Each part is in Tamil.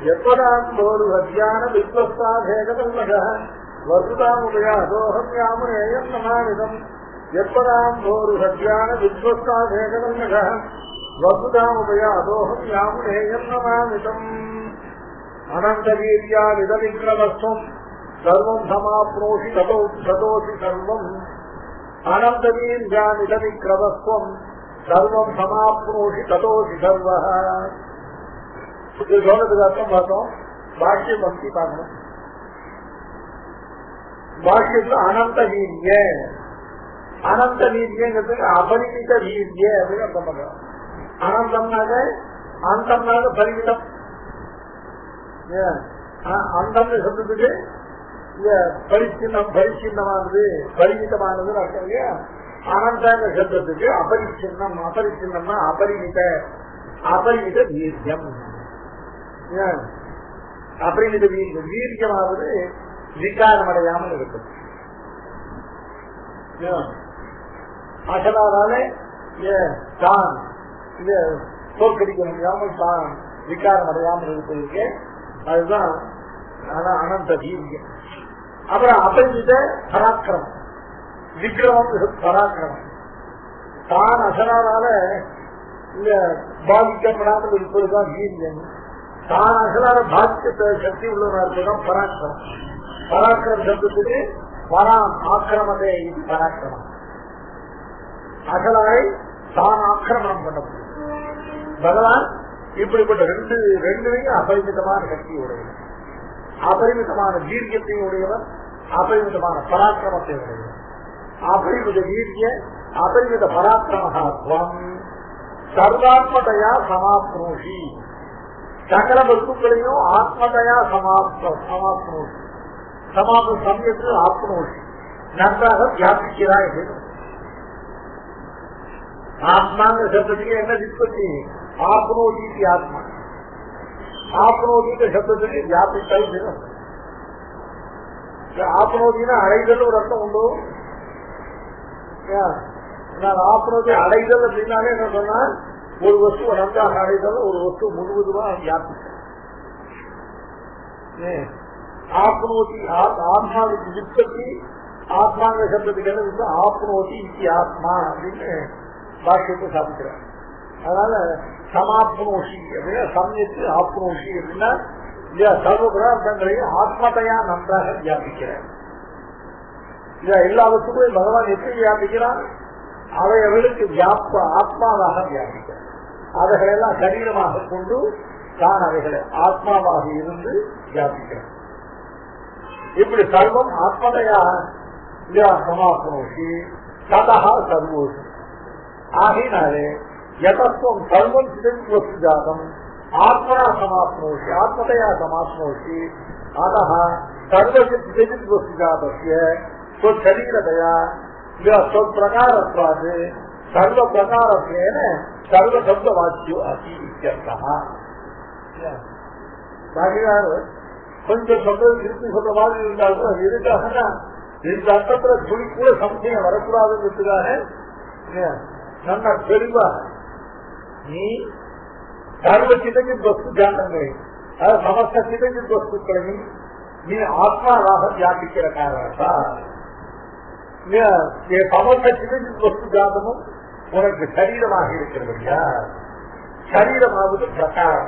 எப்பதாம் போது அத்தியான விஸ்வஸ்தா பேகதல்லக வசுதாமுபயாசோகம் யாமுனேயம் நமானிதம் எப்பதாம் போது அத்தியான விஸ்வஸ்தா பேகதல்லக வசுதாமுபயாசோகம் யாமுனேயம் நமானிதம் அனந்தவீர்யா நிதவிக்ரமஸ்வம் சர்வம் சமாப்னோஷி ததோ ததோசி சர்வம் அனந்தவீர்யா நிதவிக்ரமஸ்வம் சர்வம் சமாப்னோஷி ததோசி சர்வ இது சொன்னதுக்கு அர்த்தம் பார்த்தோம் பாஷ்யம் பக்தி பார்க்கணும் பாஷ்யத்துல அனந்த வீரிய அனந்த வீரியங்கிறதுக்கு அபரிமித வீரிய அப்படின்னு அர்த்தம் பண்றோம் அனந்தம்னாக அந்தம்னாக பரிமிதம் அந்தம்னு சொல்றதுக்கு பரிச்சின்னம் பரிச்சின்னமானது பரிமிதமானது அர்த்தம் இல்லையா அனந்தாங்க சப்தத்துக்கு அபரிச்சின்னம் அபரிச்சின்னம்னா அபரிமித அபரிமித வீரியம் அபரிமித வீரியம் வீரியமாவது விகாரம் அடையாமல் இருக்கும் அசலாதால தான் தோற்கடிக்க முடியாமல் தான் விகாரம் அடையாமல் இருப்பதற்கு அதுதான் அனந்த வீரியம் அப்புறம் அபரிமித பராக்கிரமம் விக்ரமம் பராக்கிரமம் தான் அசலாதால இந்த பாதிக்கப்படாமல் இருப்பதுதான் வீரியம் தான் அசலாத பாதிக்க சக்தி உள்ளவனா இருப்பதுதான் பராக்கிரமம் பராக்கிரம சப்தத்துக்கு பராம் ஆக்கிரமதே இது பராக்கிரமம் அசலாய் தான் ஆக்கிரமணம் பண்ண பகவான் இப்படிப்பட்ட ரெண்டு ரெண்டுலையும் அபரிமிதமான சக்தி உடையவர் அபரிமிதமான வீரியத்தையும் உடையவர் அபரிமிதமான பராக்கிரமத்தை உடையவர் அபரிமித வீரிய அபரிமித பராக்கிரமத்துவம் சர்வாத்மதையா சமாப்னோஷி சகல வஸ்துக்களையும் ஆத்மதையா சமாப்த சமாப்னோஷி சமாப சமயத்தில் ஆப்னோஷி நன்றாக வியாபிக்கிறாய் ஆத்மாங்கிற சப்தத்துக்கு என்ன நிற்பத்தி ஆப்னோஜி ஆத்மா ஆப்னோஜிங்கிற சப்தத்துக்கு வியாபித்தல் தினம் ஆப்னோஜினா அடைதல் ஒரு அர்த்தம் உண்டு நான் ஆப்னோஜி அடைதல் அப்படின்னாலே என்ன சொன்னா ஒரு வஸ்து நன்றாக அடைதல் ஒரு வஸ்து முழுவதுமா வியாபித்தல் ஆப்னோதி ஆத்மாவுக்கு விற்பத்தி ஆத்மாங்கிற சப்தத்துக்கு என்ன ஆப்னோதி இத்தி ஆத்மா அப்படின்னு பாக்கியத்தை சாப்பிக்கிறார் அதனால சமாப்னோஷி அப்படின்னா சமயத்து ஆப்னோஷி அப்படின்னா சர்வ பதார்த்தங்களையும் ஆத்மத்தையா நன்றாக வியாபிக்கிறார் எல்லா வஸ்துக்களையும் பகவான் எப்படி வியாபிக்கிறான் அவைகளுக்கு வியாப்ப ஆத்மாவாக வியாபிக்கிறார் அவைகளெல்லாம் சரீரமாக கொண்டு தான் அவைகளை ஆத்மாவாக இருந்து வியாபிக்கிறார் இப்படி சர்வம் ஆத்மதையா சமாப்னோஷி ததா சர்வோஷி ஆகினாலே யதத்துவம் சர்வம் சிதஞ்சு வஸ்து ஜாதம் ஆத்மனா சமாப்னோஷி ஆத்மதையா சமாப்னோஷி அத சர்வசித் சிதஞ்சு வஸ்து ஜாதஸ்ய ஸ்வசரீரதயா ஸ்வப்பிரகாரத்வாது சர்வ பிரகாரத்வேன சர்வ சப்த வாக்கியோ அசி இத்தியர்த்தா கொஞ்சம் சொல்றது திருப்பி சொல்ற மாதிரி இருந்தாலும் அது எதுக்காகனா இந்த அர்த்தத்துல துளி கூட சம்சயம் வரக்கூடாதுன்றதுக்காக நல்ல தெளிவா நீ சர்வ சிதஞ்சித் வஸ்து ஜானங்களை அதாவது சமஸ்த சிதஞ்சித் வஸ்துக்களையும் நீ ஆத்மாவாக வியாபிக்கிற காரணத்தா சமஸ்த சிதஞ்சித் வஸ்து ஜாதமும் உனக்கு சரீரமாக இருக்கிறபடியா சரீரமாவது பிரகாரம்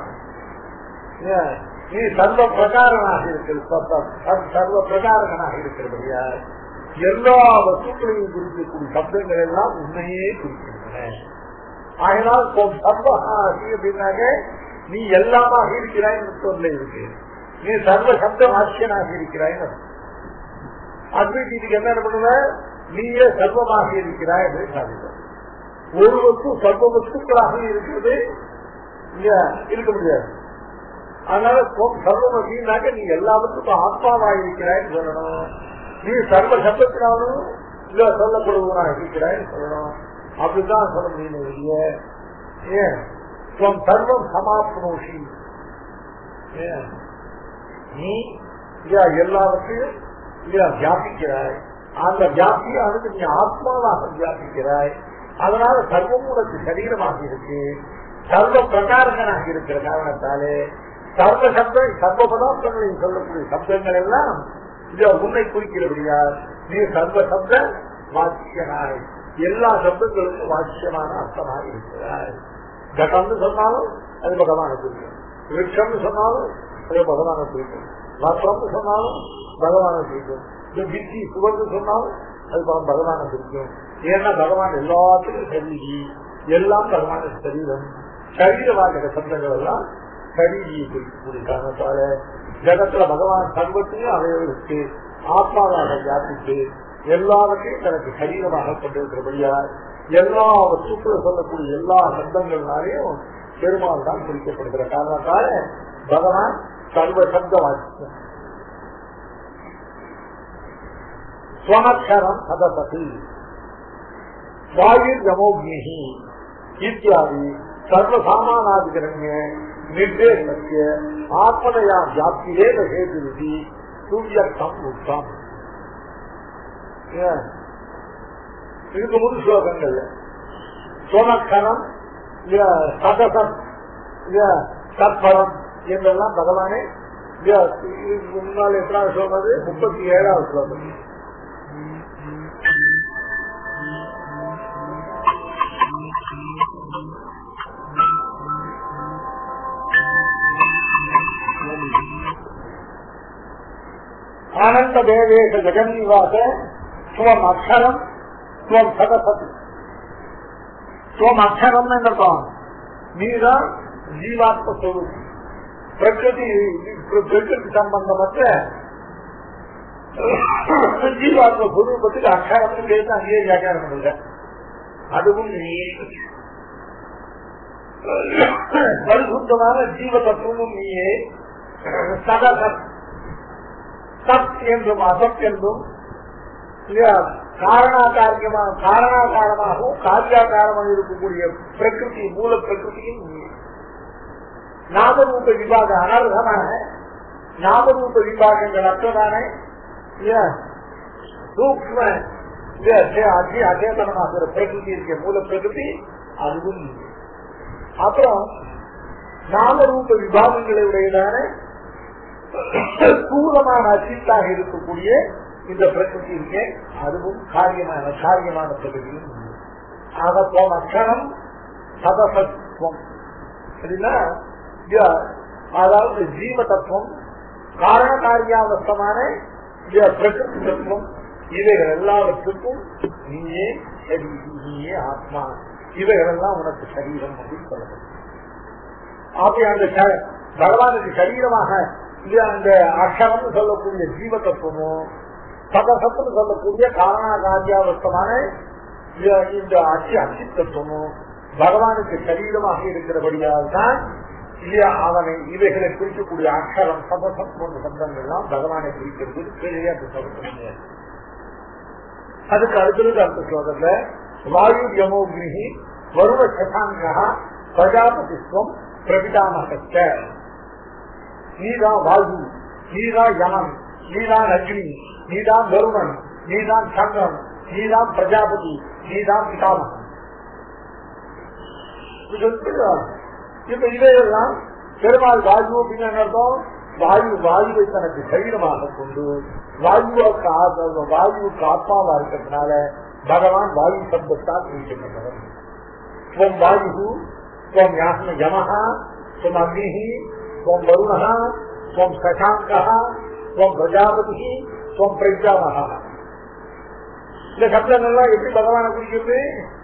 நீ சர்வ பிரகாரனாக இருக்கிறது சர்வ பிரகாரகனாக இருக்கிறபடியா எல்லா வஸ்துக்களையும் குறிக்கக்கூடிய சப்தங்கள் எல்லாம் உண்மையே குறிக்கின்றன ஆகினால் சர்வஹாசி அப்படின்னாக்க நீ எல்லாமாக இருக்கிறாய் சொல்ல இருக்கு நீ சர்வ சப்த வாக்கியனாக இருக்கிறாய் அத்வைத்திக்கு என்ன பண்ணுவ நீயே சர்வமாக இருக்கிறாய் என்று சாதித்த ஒரு வஸ்து சர்வ வஸ்துக்களாக இருக்கிறது இருக்க முடியாது அதனால சர்வம் அப்படின்னாக்க நீ எல்லாவற்றுக்கும் ஆத்மாவாக இருக்கிறாய்ன்னு சொல்லணும் நீ சர்வ சப்தத்தினாலும் இல்ல சொல்லப்படுவனாக இருக்கிறாய்ன்னு சொல்லணும் அப்படிதான் சொல்ல முடியும் ஏன் சர்வம் சமாப்னோஷி நீ எல்லாவற்றையும் வியாபிக்கிறாய் அந்த வியாபியானது நீ ஆத்மாவாக வியாபிக்கிறாய் அதனால சர்வம் உனக்கு சரீரமாக இருக்கு சர்வ பிரகாரகனாக இருக்கிற காரணத்தாலே சர்வ சப்தம் சர்வ பதார்த்தங்களை சொல்லக்கூடிய சப்தங்கள் எல்லாம் இது உன்னை குறிக்கிறபடியா நீ சர்வ சப்த வாக்கியனாய் எல்லா சப்தங்களுக்கும் வாக்கியமான அர்த்தமாக இருக்கிறாய் கட்டம்னு சொன்னாலும் அது பகவான குறிக்கும் விருட்சம்னு சொன்னாலும் அது பகவான குறிக்கும் வஸ்திரம்னு சொன்னாலும் பகவான குறிக்கும் இந்த வித்தி சுவர்னு சொன்னாலும் அது பகவான குறிக்கும் ஏன்னா பகவான் எல்லாத்துக்கும் சரீரி எல்லாம் பகவான சரீரம் சரீரவாக சப்தங்கள் எல்லாம் சரீரியை குறிக்கக்கூடிய காரணத்தால ஜகத்துல பகவான் சர்வத்தையும் அவையோருக்கு ஆத்மாவாக வியாபித்து எல்லாவற்றையும் தனக்கு சரீரமாக கொண்டிருக்கிறபடியா எல்லா வஸ்துக்களை சொல்லக்கூடிய எல்லா சப்தங்கள்னாலையும் பெருமாள் தான் குறிக்கப்படுகிற காரணத்தால பகவான் சர்வ சப்த வாக்கியம் ஸ்வனக்ஷரம் சதபதி வாயு யமோக்னி இத்தியாதி சர்வசாமானாதிகரண்ய நிர்தேசத்திய ஆத்மனையா வியாப்தியே ஹேதுருதி சூரியர்த்தம் உத்தம் இதுக்கு முன் ஸ்லோகங்கள் சோனக்கணம் சதசம் சத்பலம் என்றெல்லாம் பகவானே இதுக்கு முன்னால் எத்தனாவது ஸ்லோகம் அது முப்பத்தி ஏழாவது ஸ்லோகம் ஆனந்த தேவேஷ ஜெகன்னிவாச துவம் அக்ஷரம் துவம் சதசதி துவம் அக்ஷரம் என்றான் நீதான் ஜீவாத்ம ஸ்வரூபம் பிரகிருதி பிரகிருதி சம்பந்தமற்ற ஜீவாத்ம ஸ்வரூபத்துக்கு அக்ஷரம் பேச அங்கேயே வியாக்கியானம் இல்லை அதுவும் நீயே பரிசுத்தமான ஜீவ தத்துவமும் நீயே சதசத் சத் என்றும் அசத் என்றும் காரணாகாரியமாக காரணாகாரமாகவும் காரியாகாரமாக இருக்கக்கூடிய பிரகிருதி மூல பிரகிருதியும் நாமரூப விபாக அனர்ஹமான நாமரூப விபாகங்கள் அற்றதான சூக்ம அச்சேதனமாகிற பிரகிருதி இருக்க மூல பிரகிருதி அதுவும் அப்புறம் நாமரூப விபாகங்களை உடையதான ஸ்தூலமான அச்சித்தாக இருக்கக்கூடிய இந்த பிரகிருதி இருக்கே அதுவும் காரியமான காரியமான பிரகிருதியும் அதப்போம் அக்ஷரம் சதசத்துவம் அப்படின்னா அதாவது ஜீவ தத்துவம் காரண காரியாவஸ்தமான பிரகிருதி தத்துவம் இவைகள் எல்லாவற்றுக்கும் நீயே நீயே ஆத்மா இவைகள் எல்லாம் உனக்கு சரீரம் அப்படின்னு சொல்லப்படும் அப்படி அந்த பகவானுக்கு சரீரமாக இது அந்த அக்ஷரம் சொல்லக்கூடிய ஜீவ தத்துவமும் சதசத்துன்னு சொல்லக்கூடிய காரணாகாரியாவஸ்தமான இந்த அச்சி அச்சி தத்துவமும் பகவானுக்கு சரீரமாக இருக்கிறபடியால் தான் அவனை இவைகளை குறிக்கக்கூடிய அக்ஷரம் சதசம் போன்ற சப்தங்கள்லாம் பகவானை குறிக்கிறது கீழே அந்த சொல்ல அதுக்கு அடுத்தது அந்த ஸ்லோகத்துல வாயு யமோக்னி வருண சசாங்கா பிரஜாபதிஸ்வம் பிரபிதாமகத்த நீதான் வாயு நீதான் யமன் நீதான் அக்னி நீதான் வருணன் நீதான் சந்திரன் நீதான் பிரஜாபதி நீதான் பிதாமகன் இப்ப இதையெல்லாம் பெருமாள் வாயு அப்படின்னு அர்த்தம் வாயு வாயுவை தனக்கு சரீரமாக கொண்டு வாயுவுக்கு வாயுவுக்கு ஆத்மாவா இருக்கிறதுனால பகவான் வாயு சப்தத்தால் குறிக்கப்பட்டவர் ஸ்வம் வாயு ஸ்வம் யமஹா ஸ்வம் அக்னி ஸ்வம் வருணா ஸ்வம் சசாங்கா ஸ்வம் பிரஜாபதி ஸ்வம் பிரஜாமகா இந்த சப்தங்கள்லாம் எப்படி பகவானை குறிக்கிறது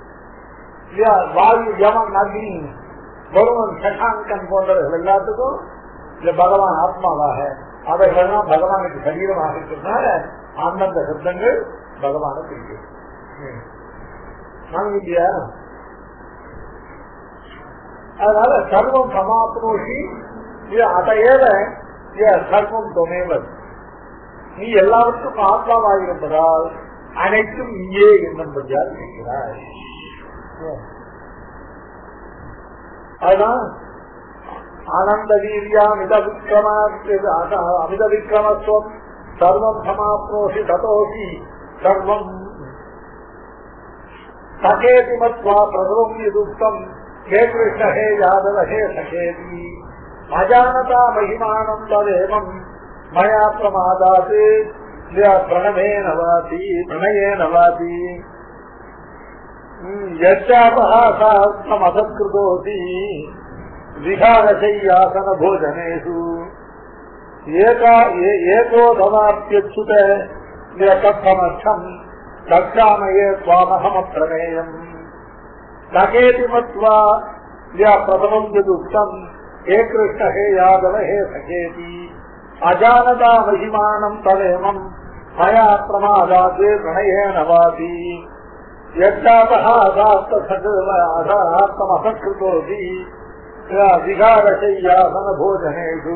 வாயு யமன் அக்னி வருணன் சசாங்கன் போன்றவர்கள் எல்லாத்துக்கும் இந்த பகவான் ஆத்மாவாக அவைகள்லாம் பகவானுக்கு சரீரமாக இருக்கிறதுனால அந்தந்த சப்தங்கள் பகவானை குறிக்கிறது இல்லையா அதனால சர்வம் சமாப்னோஷி அதையேவ சர்வம் தொமேவன் நீ எல்லாவற்றுக்கும் ஆத்மாவாயிருப்பதால் அனைத்தும் நீயே என்னும்படியாக இருக்கிறாய் அதுதான் ஆனந்த வீரியா மித விக்ரமா அமித விக்ரமத்துவம் சர்வம் சமாப்னோஷி ததோஷி சர்வம் சகேதி மத்வா பிரதவம் யுக்தம் ஹே கிருஷ்ண ஹே யாதவ ஹே சகேதி அஜானதா மகிமானம் ததேவம் மயா பிரமாதாத் பிரணவே நவாதி பிரணயே நவாதி யச்சாபஹாசாஸ்தமசத்கிருதோதி விகாரசையாசன போஜனேஷு ஏகா ஏகோ தவாப்யச்சுத தத்தமர்த்தம் தக்ஷாமயே சுவாமஹமப்பிரமேயம் சகேதி மத்வா யா பிரதமம் யதுக்தம் ஹே கிருஷ்ண ஹே யாதவ ஹே சகேதி அஜானதா மகிமானம் தவேமம் மயா பிரமாதாத் பிரணயேன வாதி யத்தாபஹாசாஸ்தமசத்கிருதோதி விகாரசையாசன போஜனேஷு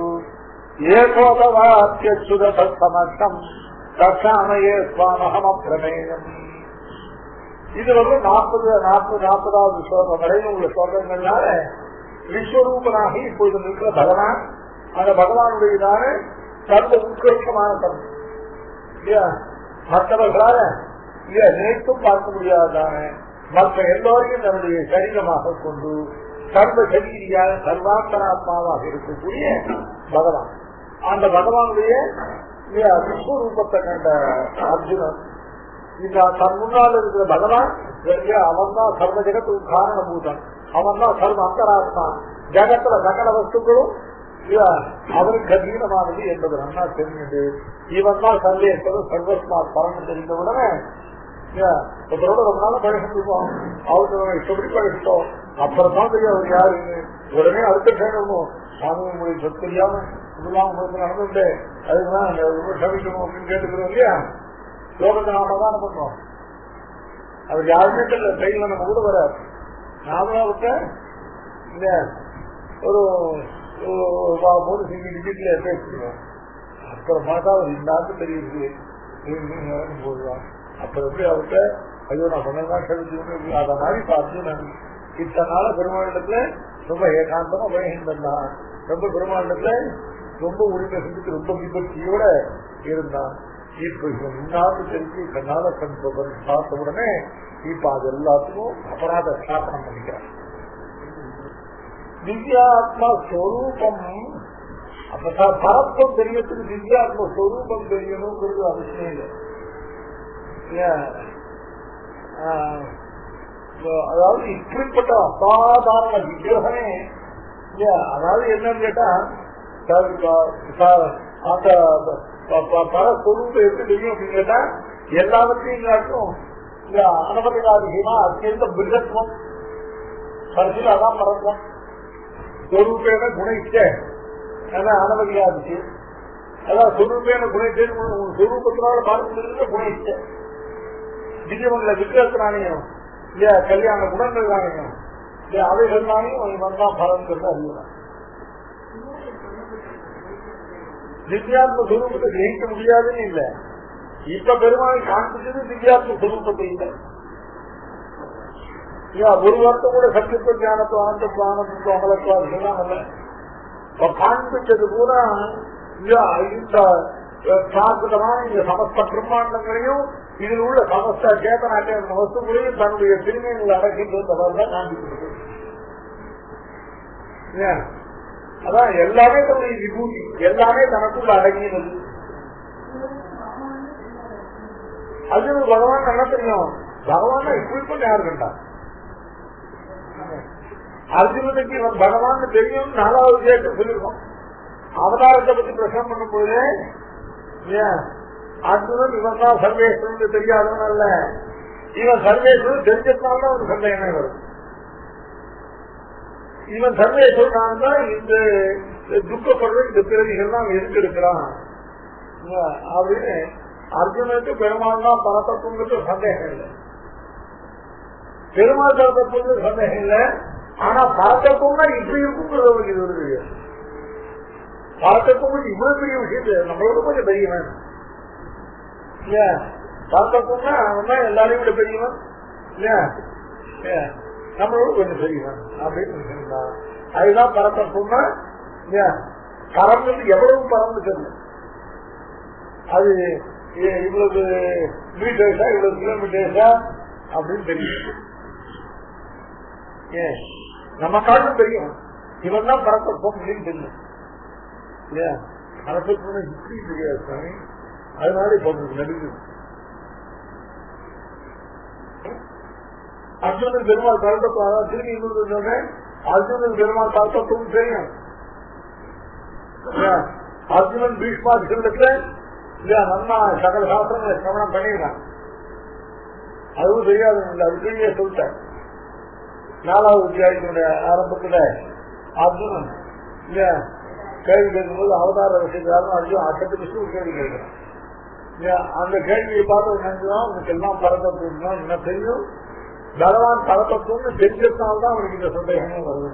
ஏகோதவாத்தியச்சுதமர்த்தம் தட்சாமயே சுவாமஹமப்பிரமேயம் இது வந்து நாற்பது நாற்பது நாற்பதாவது ஸ்லோகம் வரையில் உள்ள ஸ்லோகங்கள்னால விஸ்வரூபனாகி இப்பொழுது நிற்கிற பகவான் அந்த பகவானுடையதான சர்வ உத்கிருஷ்டமான தன்மை இல்லையா மற்றவர்களால இல்லையா நினைத்தும் பார்க்க முடியாததான மற்ற எல்லோரையும் தன்னுடைய சரீரமாக கொண்டு சர்வ சரீரியாக சர்வாந்தராத்மாவாக இருக்கக்கூடிய பகவான் அந்த பகவானுடைய இல்லையா விஸ்வரூபத்தை கண்ட அர்ஜுனன் இந்த தன் முன்னால் இருக்கிற பகவான் அவன் தான் சர்வ ஜெகத்துக்கு காரணபூதன் அவன் தான் சர்வ அந்தராத்மா ஜகத்துல சகல வஸ்துக்களும் அவருக்கு அதீனமானது என்பது நன்னா தெரிஞ்சது இவன் தான் சர்வேஸ்வரர் சர்வஸ்மா பரம தெரிந்த உடனே ஒருத்தரோட ரொம்ப நாள் பழகிருக்கோம் அவருக்கு இஷ்டப்படி பழகிட்டோம் அப்புறம் தான் தெரியும் அவர் யாருன்னு உடனே அடுத்த கேட்கணும் சாமி உங்களுக்கு சொத்து தெரியாம இதெல்லாம் உங்களுக்கு நடந்துட்டு அதுதான் சமைக்கணும் அப்படின்னு கேட்டுக்கிறோம் இல்லையா லோகத்தை நாம தான் பண்றோம் அவர் யாருமே தெரியல ட்ரெயின்ல நம்ம கூட வர நாம அவர்கிட்ட இந்த ஒரு மூணு சிங்கி டிஜிட்ல பேசிக்கிறோம் அப்புறம் பார்த்தா அவர் இந்த ஆண்டு தெரியுது போடுவான் அப்புறம் எப்படி அவர்கிட்ட ஐயோ நான் பண்ணதான் கழிச்சு அத மாதிரி பார்த்து நான் இத்தனை நாள பெருமாளிடத்துல ரொம்ப ஏகாந்தமா பயகின்றான் ரொம்ப பெருமாளிடத்துல ரொம்ப உரிமை செஞ்சுட்டு ரொம்ப விபத்தியோட இருந்தான் இப்ப இன்னாவது தெரிஞ்சு கண்ணால கண் பார்த்த உடனே இப்ப அது எல்லாத்துக்கும் அபராத ஸ்தாபனம் பண்ணிக்கிறான் திவ்யாத்மா ஸ்வரூபம் அப்ப பரத்துவம் தெரியறதுக்கு திவ்யாத்மா ஸ்வரூபம் தெரியணுங்கிறது அவசியம் இல்லை அதாவது இப்படிப்பட்ட அசாதாரண விக்கிரகமே அதாவது என்னன்னு கேட்டா அந்த பரஸ்வரூபம் எப்படி தெரியும் அப்படின்னு கேட்டா எல்லாவற்றையும் காட்டும் இந்த அனபதிகாதிகமா அத்தியந்த பிருகத்துவம் கடைசியில் அதான் பரத்வம் ஸ்வரூபேன குணைச்ச அனபதிகாதிக்கு அதான் ஸ்வரூபேன குணைச்சேன் ஸ்வரூபத்தினால பார்க்கிறது குணைச்ச திவ்யமங்கல விக்கிரத்தினாலையும் இல்லையா கல்யாண குணங்கள்னாலையும் இல்லையா அவைகள்னாலையும் இவன் தான் பலன்கிறது அறியலாம் திவ்யாத்ம சுரூபத்தை கிரகிக்க முடியாதுன்னு இல்ல இப்ப பெருமாள் காண்பிச்சது திவ்யாத்ம சுரூபத்தை இல்லை ஒரு வார்த்தை கூட சத்தியத்துவ ஞானத்துவ ஆனந்தத்துவ ஆனந்தத்துவ அமலத்துவம் அதெல்லாம் இல்ல இப்ப காண்பிச்சது பூரா இந்த சாஸ்திரமான இந்த சமஸ்த பிரம்மாண்டங்களையும் இதில் உள்ள சமஸ்த சேதனாக்க வஸ்துகளையும் தன்னுடைய திருமையில் அடக்கின்றது காண்பிக்கிறது அதான் எல்லாமே தன்னுடைய விபூதி எல்லாமே தனக்குள்ள அடங்கியது அது பகவான் என்ன தெரியும் பகவான் இப்படி இப்ப யாரு கண்டா அர்ஜுனனுக்கு இவன் பகவான் தெரியும் நாலாவது கேட்டு சொல்லிருக்கோம் அவதாரத்தை பத்தி பிரசனம் பண்ணும் போது அர்ஜுனன் இவன் தான் சர்வேஸ்வரன் தெரியாதவன் அல்ல இவன் சர்வேஸ்வரன் தெரிஞ்சதுனால ஒரு சந்தேகமே வரும் இவன் சர்வேஸ்வரன் தான் இந்த துக்கப்படுற இந்த பிறவிகள்லாம் எதுக்கு இருக்கிறான் அப்படின்னு அர்ஜுனுக்கு பெருமாள் தான் பரத்தத்துங்கிறது சந்தேகம் இல்லை பெருமாள் பரத்தத்துங்கிறது சந்தேகம் இல்லை ஆனா பரத்தத்துவம்னா இப்படி இருக்குங்கிறது அவனுக்கு இது வருது பரத்தத்துவம் இவ்வளவு பெரிய விஷயத்து நம்மளோட கொஞ்சம் பெரியவன் இல்லையா பரத்தத்துவம்னா அவன் தான் எல்லாரையும் விட பெரியவன் இல்லையா நம்மளோட கொஞ்சம் பெரியவன் அப்படின்னு சொன்னான் அதுதான் பரத்தத்துவம்னா பறந்து எவ்வளவு பறந்து சொல்லு அது இவ்வளவு மீட்டர்ஸா இவ்வளவு கிலோமீட்டர்ஸா அப்படின்னு தெரியும் நம்ம காட்டும் தெரியும் இவன் தான் பறக்க அப்படின்னு தெரியும் இல்லையா பரதத்துவம் இப்படி தெரியாது சாமி அதனால இப்ப உங்களுக்கு நடுங்குது அர்ஜுனன் பெருமாள் பரதத்துவம் திரும்பி இன்னொரு சொன்னேன் அர்ஜுனன் பெருமாள் பரதத்துவம் தெரியும் இல்லையா? அர்ஜுனன் பீஷ்மாதிகளுக்கு இல்லையா நன்னா சகல சாஸ்திரங்களை சிரவணம் பண்ணிருக்கான் அதுவும் தெரியாது இல்லை அது தெரிய சொல்லிட்டேன் நாலாவது அத்தியாயத்தினுடைய ஆரம்பத்துல அர்ஜுனன் இல்லையா கேள்வி கேட்கும்போது அவதார விஷயக்காரன் அர்ஜுன் அசத்து விஷ்ணு கேள்வி கேட்கிறான் இல்லையா அந்த கேள்வியை பார்த்து நினைச்சுதான் அவனுக்கு எல்லாம் பரதத்துவம் தான் என்ன தெரியும் பகவான் பரதத்துவம்னு தெரிஞ்சதுனால்தான் அவனுக்கு இந்த சந்தேகமே வருது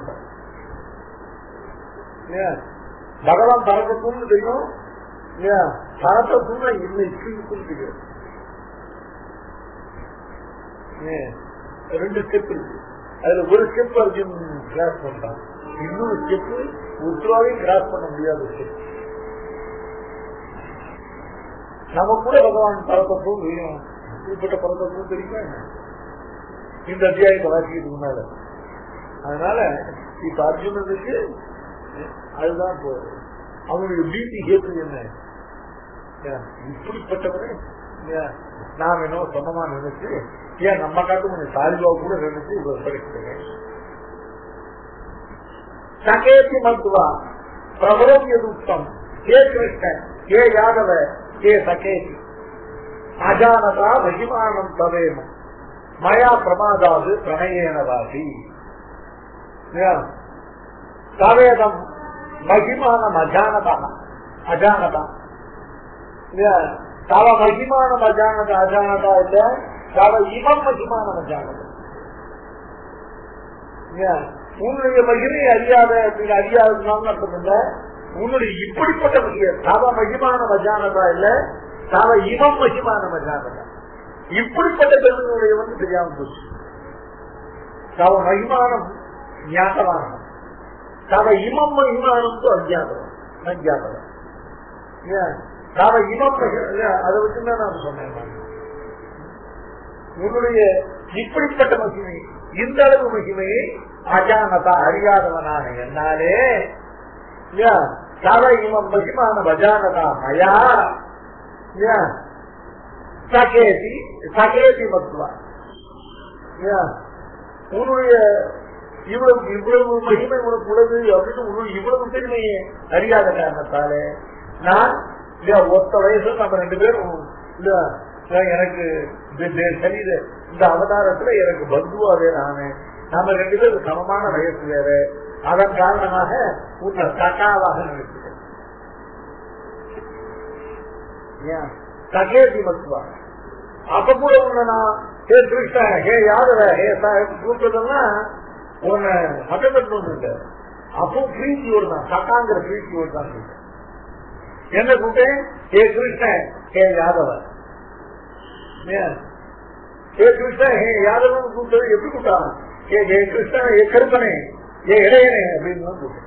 இல்லையா பகவான் பரதத்துவம்னு தெரியும் இல்லையா பரதத்துவம் இல்லை இப்படி தெரியும் ஏன்? ரெண்டு ஸ்டெப் இருக்கு அதுல ஒரு ஸ்டெப் அர்ஜுன் கிராஸ் பண்றான் இன்னொரு ஸ்டெப் உத்ராவையும் கிராஸ் பண்ண முடியாத ஸ்டெப் நம்ம கூட பகவான் பரதத்துவம் தெரியும் இப்படிப்பட்ட பரதத்துவம் தெரியுமா என்ன? இந்த அத்தியாயத்தை வாசிக்கிறதுக்கு முன்னால அதனால இப்ப அர்ஜுனனுக்கு அதுதான் இப்போ அவனுடைய பீதி கேட்டு என்ன ஏன், இப்படிப்பட்டவனே ஏன், நாம் என்ன சொந்தமா நினைச்சு ஏன் நம்ம காட்டு கொஞ்சம் தாலிபாவை கூட நினைச்சு இவ்வளவு படிக்கிறேன் சகேதி மத்துவா பிரபலம் எதுத்தம் ஹே கிருஷ்ணன் ஹே யாதவ ஹே சகேதி அஜானதா மகிமானம் தவேம மயா பிரமாதாது பிரணயேனவாசி தவேதம் மகிமானம் அஜானதா அஜானதா இல்லையா தவ மகிமானம் அஜானத அஜானதா இல்ல தவ இமம் மகிமானம் அஜானதா இல்லையா? உன்னுடைய மகிமை அறியாத அப்படின்னு அறியாததுனால அர்த்தம் இல்ல உன்னுடைய இப்படிப்பட்ட மகிமை தவ மகிமானம் அஜானதா இல்ல தவ இமம் மகிமானம் அஜானதா இப்படிப்பட்ட பெருமையுடைய வந்து தெரியாம போச்சு தவ மகிமானம் ஞாபகம் தவ இமம் மகிமானம் அஜாதவம் அஜாதவம் ஏன் நாம இமம் அதை வச்சுதான் நான் சொன்னேன் நான். உன்னுடைய இப்படிப்பட்ட மகிமை இந்த அளவு மகிமையை அஜானதா அறியாதவனான என்னாலே இல்லையா? தவ இமம் மகிமான அஜானதா மயா இல்லையா? சகேதி சகேதி மத்துவா இல்லையா? உன்னுடைய இவ்வளவு இவ்வளவு மகிமை உனக்கு உள்ளது அப்படின்னு உன்னுடைய இவ்வளவு பெருமையை அறியாத காரணத்தாலே நான் இல்லையா ஒத்த வயசுல நம்ம ரெண்டு பேரும் இல்ல எனக்கு இந்த- இந்த சரீர இந்த அவதாரத்துல எனக்கு பந்துவாவே நானு நம்ம ரெண்டு பேரும் சமமான வயசு வேற அதன் காரணமாக உன்னை சகாவாக நினைக்கிறேன் ஏன் சகேதி மத்துவா அப்ப கூட உன்னை நான் ஹே கிருஷ்ணா ஹே யாதவ ஹே சாஹிப் கூப்பிட்டதெல்லாம் உன்னை மட்டப்பட்டு இருக்க அப்போ பிரீத்தியோடு தான் சட்டாங்கிற பிரீத்தியோடு தான் சொல்றேன் என்ன கூப்பிட்டேன் ஹே கிருஷ்ணன் ஹே யாதவன் ஏன்? ஹே கிருஷ்ணன் ஹே யாதவன் கூப்பிட்டது எப்படி கூப்பிட்டான் ஹே ஹே கிருஷ்ணன் ஹே கருப்பனே ஹே இடையனே அப்படின்னு தான் கூப்பிட்டேன்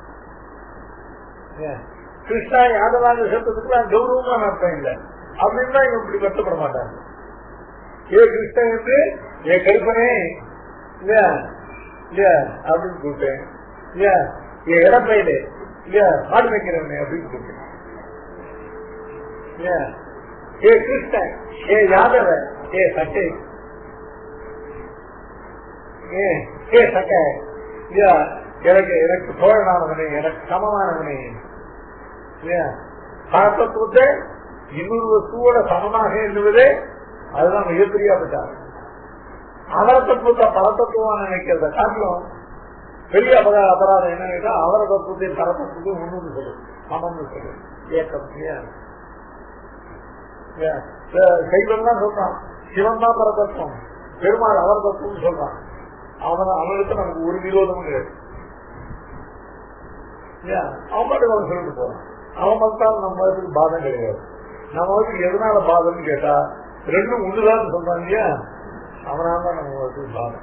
ஏன்? கிருஷ்ணா யாதவாங்க சொல்றதுக்குலாம் கௌரவமா அர்த்தம் இல்லை அப்படின்னு தான் இவன் இப்படி கஷ்டப்பட மாட்டாங்க ஏ கிருஷ்ணன் என்று ஏ கருப்பனே இல்லையா இல்லையா அப்படின்னு கூப்பிட்டேன் இல்லையா என் இடப்பையிலே இல்லையா மாடு வைக்கிறவனே அப்படின்னு கூப்பிட்டேன் இல்லையா ஏ கிருஷ்ணன் ஏ யாதவ ஏ சட்டை ஏ ஏ சட்டை இல்லையா எனக்கு எனக்கு தோழனானவனே எனக்கு சமமானவனே இல்லையா பரத்தத்துவத்தை இன்னொரு வஸ்துவோட சமமாக எண்ணுவதே அதுதான் மிகப்பெரிய அபச்சாரம் அவர தத்துவத்தை பரத்தத்துவம் நினைக்கிறத காட்டிலும் பெரிய அபரா அபராதம் என்ன கேட்டா அவர தத்துவத்தையும் பரத்தத்துவத்தையும் ஒண்ணு சொல்லும் சமம்னு சொல்லும் ஏக்கம் ஏன் சைவம் தான் சொல்றான் சிவன் தான் பரதத்துவம் பெருமாள் அவர் தத்துவம் சொல்றான் அவன் அவனுக்கு நமக்கு ஒரு விரோதமும் கிடையாது ஏன்? அவன் பாட்டுக்கு அவன் சொல்லிட்டு போறான் அவன் மத்தால் நம்ம மதத்துக்கு பாதம் கிடையாது நம்ம வந்து எதனால பாதம்னு கேட்டா ரெண்டும் ஒண்ணுதான் சொல்றாங்க இல்லையா அவனால தான் நம்ம மதத்துக்கு பாதம்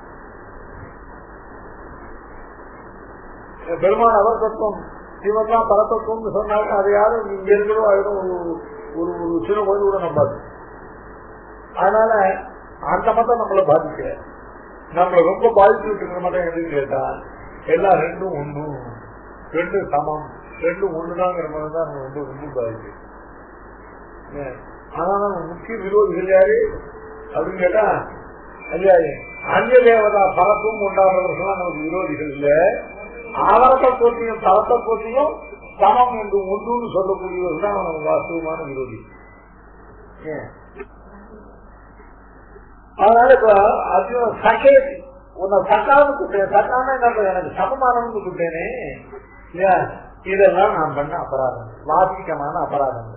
பெருமாள் அவர் தத்துவம் சிவன் தான் பரதத்துவம்னு சொன்னாங்க அதை யாரும் இங்க இருக்கிறோம் ஆயிரம் ஒரு ஒரு ஒரு சின்ன குழந்தை கூட நம்பாது அதனால அந்த மதம் நம்மளை பாதிக்க நம்மளை ரொம்ப பாதிச்சுட்டு இருக்கிற மதம் எதுன்னு கேட்டா எல்லாம் ரெண்டும் ஒண்ணும் ரெண்டும் சமம் ரெண்டும் ஒண்ணுதாங்கிற மாதிரி தான் நம்ம ரொம்ப ரொம்ப பாதிக்கு ஏன்? ஆனா நம்ம முக்கிய விரோதிகள் யாரு அப்படின்னு கேட்டா ஐயா அந்நிய தேவதா பலத்தும் உண்டாடுறவர்கள் நமக்கு விரோதிகள் இல்ல ஆவரத்தை போட்டியும் தளத்தை போட்டியும் சமம் என்று ஒன்றுன்னு சொல்லக்கூடியவர்கள் தான் நமக்கு வாஸ்தவமான விரோதி ஏன்? அதனால இப்ப அர்ஜுன சகே உன்னை சட்டான்னு கூப்பிட்டேன் சட்டான என்ன எனக்கு சமமானவன்னு கூப்பிட்டேனே இல்லையா இதெல்லாம் நான் பண்ண அபராதம் வாசிக்கமான அபராதங்கள்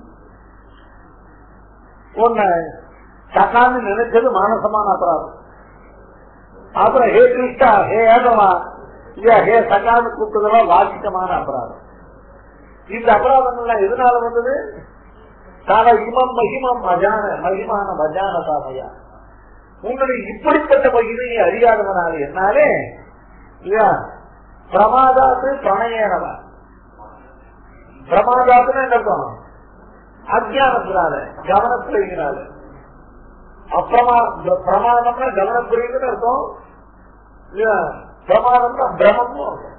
உன்னை சட்டான்னு நினைச்சது மானசமான அபராதம் அப்புறம் ஹே கிருஷ்ணா ஹே ஏதமா இல்லையா ஹே சட்டான்னு கூப்பிட்டதெல்லாம் வாசிக்கமான அபராதம் இந்த அபராதங்கள்லாம் எதனால வந்தது தான இமம் மகிமம் மஜான மகிமான மஜான தாமையா உங்களுடைய இப்படிப்பட்ட மகிமையை அறியாதவனால என்னாலே இல்லையா பிரமாதாத்து பிரணயனவா பிரமாதாத்துன்னு என்ன அர்த்தம் அஜானத்தினால கவனக்குறையினால அப்பிரமா பிரமாதம்னா கவனக்குறைன்னு அர்த்தம் இல்லையா பிரமாதம்னா பிரமம்னு அர்த்தம்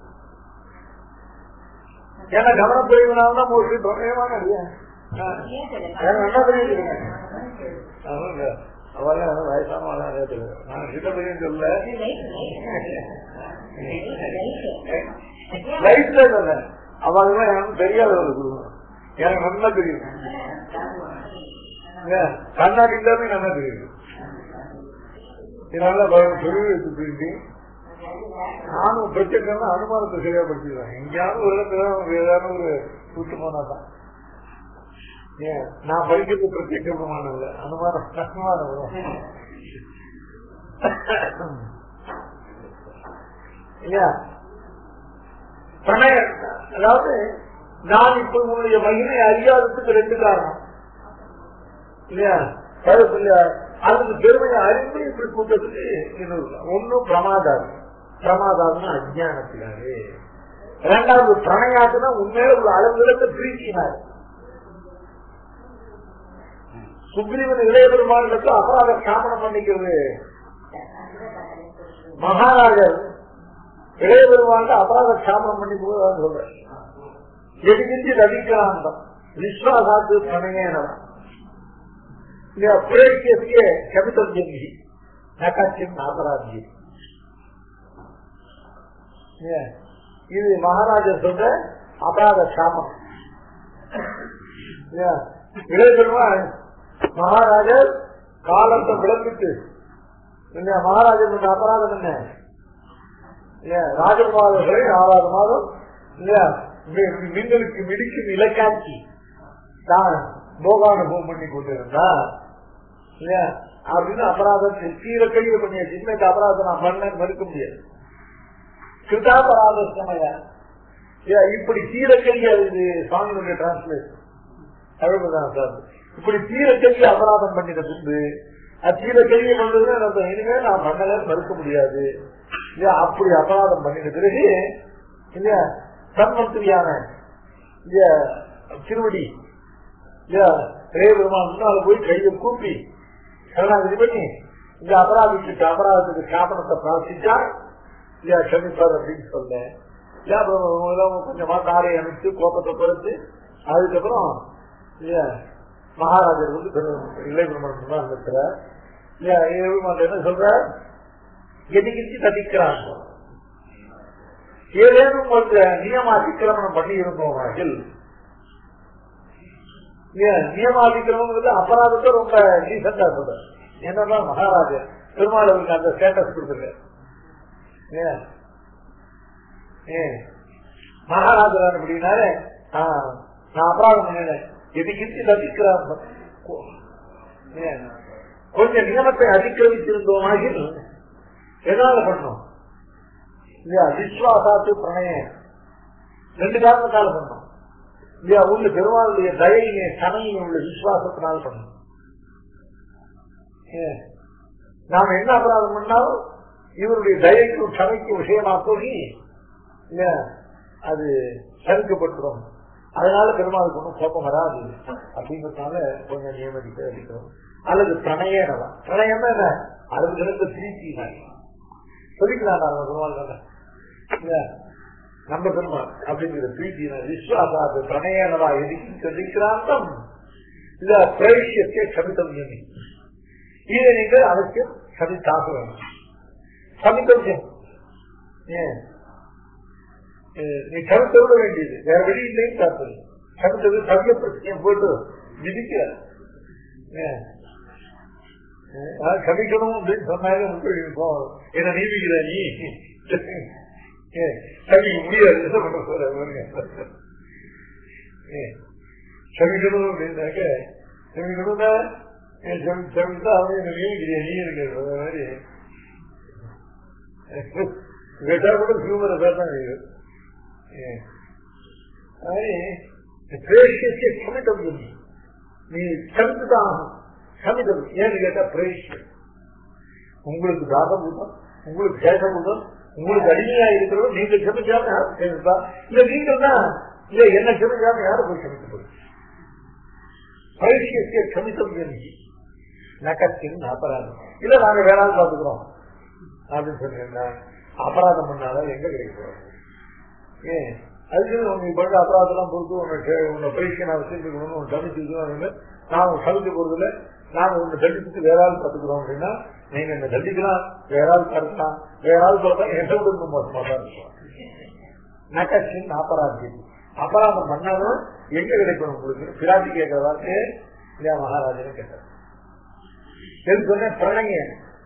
ஏன்னா கவனக்குறைவினால்தான் மோஸ்ட்லி பிரமயமான இல்லையா எனக்கு நல்லா தெரியுது அவங்க அவெல்லாம் வயசானவங்க நான் சின்ன பையன் சொல்ல லைஃப்ல இல்ல அவங்க எனக்கு தெரியாதவர்கள் எனக்கு நல்லா தெரியும் கண்ணாடி இல்லாம நல்லா தெரியுது இதனால சொல்லி வச்சு நானும் பிரச்சனை அனுமானத்தை சரியா படிச்சுக்கிறேன் எங்கேயாவது ஒரு இடத்துல ஏதாவது ஒரு கூட்டு போனாதான் ஏன் நான் படிக்கிறது பிரத்யேக பிரமாணம் இல்லை அனுமானம் அனுமானம் இல்லையா பிரணயம் அதாவது நான் இப்ப உன்னுடைய மகிமை அறியாததுக்கு ரெண்டு காரணம் இல்லையா கருத்து இல்லையா அதுக்கு பெருமையை அறிந்து இப்படி கூட்டத்துக்கு இன்னொரு ஒன்னும் பிரமாதாரம் பிரமாதாரம் அஜானத்தினாரு இரண்டாவது பிரணயாத்துனா உண்மையில ஒரு அளவுகளுக்கு பிரீத்தினாரு சுக்ரீவன் இளைய பெருமாளுக்கு அபராத சாமனம் பண்ணிக்கிறது மகாராஜர் இளைய பெருமாள் அபராத சாமனம் பண்ணி போவதாக சொல்ற எதிர்த்து ரவிக்ராந்தம் விஸ்வாசாத்து பிரணயனம் பிரேக்கிய கபிதம் ஜென்மி நகாட்சியம் அபராதி இது மகாராஜர் சொல்ற அபராத சாமம் இளைய பெருமாள் மகாராஜர் காலத்தை விளம்பிட்டு இல்லையா மகாராஜன் அபராதம் என்ன இல்லையா ராஜகுமாரர்கள் ஆறாவது மாதம் இல்லையா மின்னலுக்கு மிடிக்கும் இலக்காட்சி தான் போகானுபவம் பண்ணி கொண்டிருந்தா இல்லையா அப்படின்னு அபராதத்தை கீழே கையில் பண்ணியாச்சு இன்னைக்கு அபராதம் நான் பண்ண மறுக்க முடியாது கிருதாபராத சமய இப்படி கீழே கையை இது சுவாமியுடைய டிரான்ஸ்லேஷன் அழுகுதான் சார் இப்படி தீர கல்வி அபராதம் பண்ணின பின்பு தீர கல்வி பண்றது இனிமே நான் பண்ணல மறுக்க முடியாது இல்லையா அப்படி அபராதம் பண்ணின பிறகு இல்லையா தன்மந்திரியான இல்லையா திருவடி இல்லையா பெருமாள் முன்னால போய் கையை கூப்பி சரணாகதி பண்ணி இந்த அபராதத்துக்கு அபராதத்துக்கு சாபனத்தை பிரார்த்திச்சா இல்லையா க்ஷமிப்பார் அப்படின்னு சொன்னேன் இல்லையா அப்புறம் கொஞ்சமா காரை அமைச்சு கோப்பத்தை குறைச்சு அதுக்கப்புறம் இல்லையா மகாராஜர் வந்து இளைய பெருமாள் தான் இருக்கிறார் என்ன சொல்ற எதிர்த்து ததிக்கிறான் ஏதேனும் கொஞ்ச நியம அதிக்கிரமணம் பண்ணி இருந்தோம் நியமாதிக்கிரமம் அபராதத்தை ரொம்ப டீசெண்டா சொல்ற என்னன்னா மகாராஜர் பெருமாள் அவருக்கு அந்த ஸ்டேட்டஸ் கொடுத்துருக்க மகாராஜர் அப்படின்னாரு நான் அபராதம் பண்ணினேன் எதுக்கிட்டு தவிக்கிறார் கொஞ்சம் நியமத்தை அதிக்கிரமிச்சிருந்தோமாக எதனால பண்ணோம் இல்லையா விஸ்வாசாத்து பிரணயம் ரெண்டு காரணத்தால பண்ணோம் இல்லையா உள்ள பெருமாளுடைய தயையை சமையை உள்ள விசுவாசத்தினால பண்ணோம் நாம என்ன அபராதம் பண்ணாலும் இவருடைய தயைக்கும் சமைக்கும் விஷயமா போய் இல்ல அது சறுக்கப்பட்டுரும் அதனால பெருமாளுக்கு ஒன்றும் கோப்பம் வராது அப்படிங்கறதுனால கொஞ்சம் நியமதிக்க அடிக்கிறோம் அல்லது பிரணயம் பிரணயம் என்ன அதுக்கு இருந்த பிரீத்தி சொல்லிக்கலாம் பெருமாள் நம்ம பெருமாள் அப்படிங்கிற பிரீத்தின விஸ்வாசாத பிரணயனவா எதுக்கு சொல்லிக்கிறாந்தம் இல்ல பிரவேசியத்தை சமிதவியம் இதை நீங்கள் அவசியம் சமித்தாக வேண்டும் சமிதவியம் ஏன் நீ கருத்தை விட வேண்டியது வேற வழி இல்லைன்னு காப்பது கருத்தது சமய பிரச்சனையை போட்டு விதிக்கிற சமிக்கணும் அப்படின்னு சொன்னாலும் என்ன நீதிக்கிற நீ சமிக்க முடியாது என்ன பண்ண சொல்ற சமிக்கணும் அப்படின்னாக்க சமிக்கணும்னா சமித்தா அவன் என்ன நீதிக்கிறியா நீ இருக்கிற மாதிரி கேட்டா கூட ஹியூமரை பேச பிரேஷிய சமிதம் நீ சமிதான் சமிதம் ஏன்னு கேட்டா பிரேஷியம் உங்களுக்கு தாசபூதம் உங்களுக்கு சேஷபூதம் உங்களுக்கு அடிமையா இருக்கிறவங்க நீங்கள் சமிக்காம யாரும் சேர்ந்தா இல்ல நீங்கள் தான் இல்ல என்ன சமிக்காம யாரும் போய் சமிக்க போறீங்க பிரேஷிய சமிதம் எனக்கு நகத்தின் அபராதம் இல்ல நாங்க வேற ஆள் பாத்துக்கிறோம் அப்படின்னு சொன்னீங்கன்னா அபராதம் பண்ணாதான் எங்க கிடைக்கிறோம் ஏன் அதுக்கு உங்க பண்ண அபராதம் பொறுத்து உன்னை உன்னை பரீட்சை நான் வச்சிருக்கணும் உன் தண்டிச்சுக்கணும் நான் சமைக்க போறதில்ல நாங்க உன்னை தண்டிச்சுட்டு வேற ஆள் பார்த்துக்கிறோம் அப்படின்னா நீங்க என்ன தண்டிக்கலாம் வேற ஆள் பார்க்கலாம் வேற ஆள் பார்த்தா எந்த உடம்பு மோசமா தான் இருக்கும் நகசின் அபராதம் அபராதம் பண்ணாலும் எங்க கிடைக்கணும் உங்களுக்கு பிராட்டி கேட்கிற வார்த்தை இல்லையா மகாராஜன்னு கேட்டார் எது சொன்ன பிரணய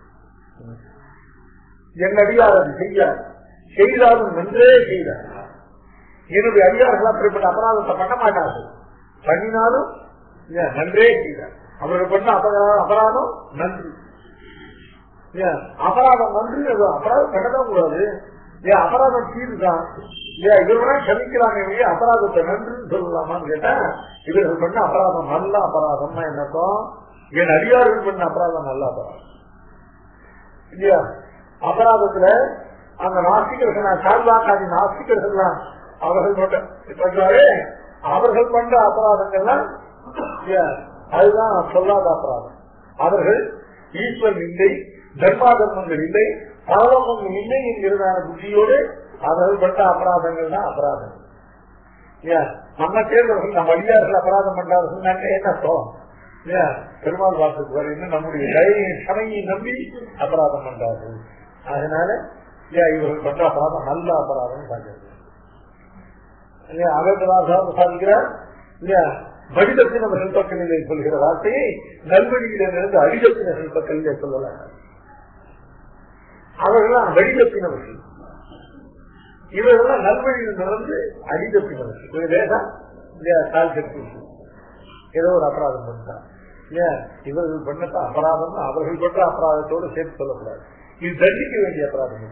என் அடியார் அது செய்யார் செய்தாலும் நன்றே செய்தார் என்னுடைய அதிகாரங்கள் அப்படிப்பட்ட அபராதத்தை பண்ண மாட்டார்கள் பண்ணினாலும் நன்றே செய்தார் அவர்கள் பண்ண அபராதம் அபராதம் நன்றி அபராதம் நன்றி அபராதம் பண்ணதான் கூடாது ஏன் அபராதம் தீர்தான் ஏன் இவர்களா சமிக்கிறாங்க அபராதத்தை நன்றின்னு சொல்லலாமான்னு கேட்டா இவர்கள் பண்ண அபராதம் நல்ல அபராதம்னா என்னக்கும் என் அடியார்கள் பண்ண அபராதம் நல்ல அபராதம் இல்லையா அபராதத்துல அந்த நாஸ்திகர்கள் சால்வாக்காதி நாஸ்திகர்கள் அவர்கள் பண்றாரு அவர்கள் பண்ற அபராதங்கள்லாம் அதுதான் சொல்லாத அபராதம் அவர்கள் ஈஸ்வரன் இல்லை தர்மா தர்மங்கள் இல்லை பரலோகம் இல்லை என்கிறதான புத்தியோடு அவர்கள் பண்ற அபராதங்கள் தான் அபராதங்கள் நம்ம சேர்ந்தவர்கள் நம்ம அடியார்கள் அபராதம் பண்றார்கள் என்ன அர்த்தம் பெருமாள் வாசத்துக்கு வர இன்னும் நம்முடைய தைரியம் சமையை நம்பி அபராதம் பண்றார்கள் அதனால இவர்கள் பண்ற அபராதம் நல்ல அபராதம் பார்க்கிறது அகத்தவாசாரம் சாதிக்கிறார் இல்லையா வடிதத்தின சிற்பக்கல்லிலே சொல்கிற வார்த்தையை நல்வழியிலிருந்து அடிதத்தின சிற்பக்கல்லிலே சொல்லலாம் அவர்கள்லாம் வடிதத்தினவர்கள் இவர்கள்லாம் நல்வழியில் நடந்து அடிதத்தினவர்கள் லேசா இல்லையா கால் சக்தி ஏதோ ஒரு அபராதம் பண்ணார் ஏன் இவர்கள் பண்ண அபராதம் அவர்கள் பண்ற அபராதத்தோடு சேர்த்து சொல்லக்கூடாது இது தண்டிக்க வேண்டிய அபராதம்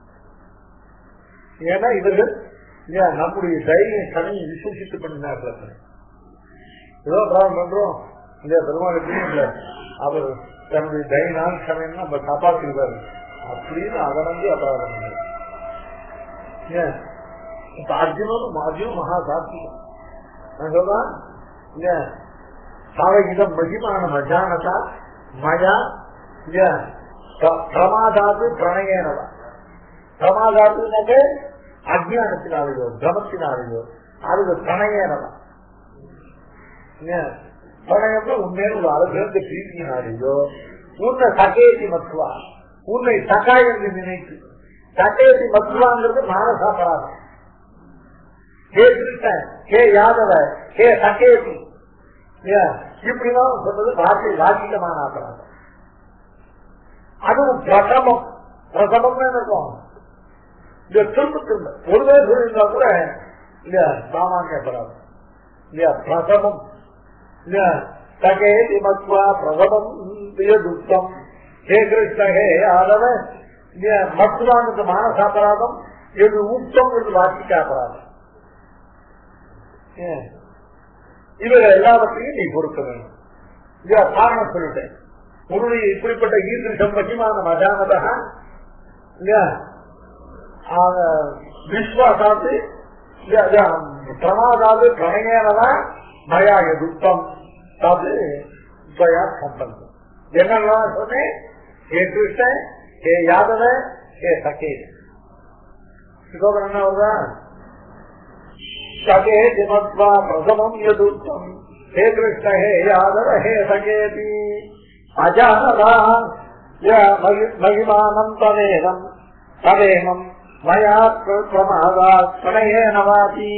ஏன்னா இவர்கள் நம்முடைய தைரியம் சமையை விசுவசித்து பண்ணினார்கள் ஏதோ அபராதம் பண்றோம் இல்லையா பெருமாளுக்கு இல்ல அவர் தன்னுடைய தைனால் சமயம் நம்ம காப்பாற்றிருக்காரு அப்படின்னு அதை நம்பி அபராதம் பண்ணார் ஏன் இப்ப அர்ஜுனும் அர்ஜுனும் மகா சாட்சியம் நான் சொல்றேன் இல்ல சாவகிதம் மகிமானம் அஜானதா மயா இல்ல பிரமாதாது பிரணயனவா பிரமாதாத்துனாக்க அஜானத்தினாலேயோ பிரமத்தினாலேயோ அது பிரணயனவா பிரணயம்னா உண்மையான ஒரு அழகிழந்த பிரீதியினாலேயோ உன்னை சகேதி மத்துவா உன்னை சகா என்று நினைத்து சகேதி மத்துவாங்கிறது மானசாபராதம் ஹே கிருஷ்ணன் ஹே யாதவ ஹே சகேதி இப்படிதான் சொன்னது வார்த்தை வாக்கியமான அபராதம் அதுவும் பிரசமம் பிரசமம் இருக்கும் இந்த திரும்ப திரும்ப ஒருவே சொல்லியிருந்தா கூட இல்லையா சாமானிய அபராதம் இல்லையா பிரசமம் இல்லையா சகேதி மத்வா பிரசமம் துக்கம் ஹே கிருஷ்ண ஹே யாதவ இல்லையா மத்வானுக்கு மானசாபராதம் எது ஊக்கம் என்று வாக்கிக்க அபராதம் இவர்கள் எல்லாவற்றையும் நீ பொறுக்க வேண்டும் இல்லையா காரணம் சொல்லிட்டேன் உன்னுடைய இப்படிப்பட்ட ஈர்திருஷம் மகிமான மஜானதா இல்லையா விஸ்வாசாத்து பிரமாதாது பிரணயனதான் மயா துக்கம் அது துவயா சம்பந்தம் என்னெல்லாம் சொன்னேன் ஹே கிருஷ்ணன் ஹே யாதவ ஹே சகே சிதோகன் என்ன வருதா सके मत्वा प्रथमम् यदुक्तम् हे कृष्ण हे यादव हे सखेति अजानता य महिमानम् तमेदम् तदेमम् मया प्रमादात् प्रणयेन वाति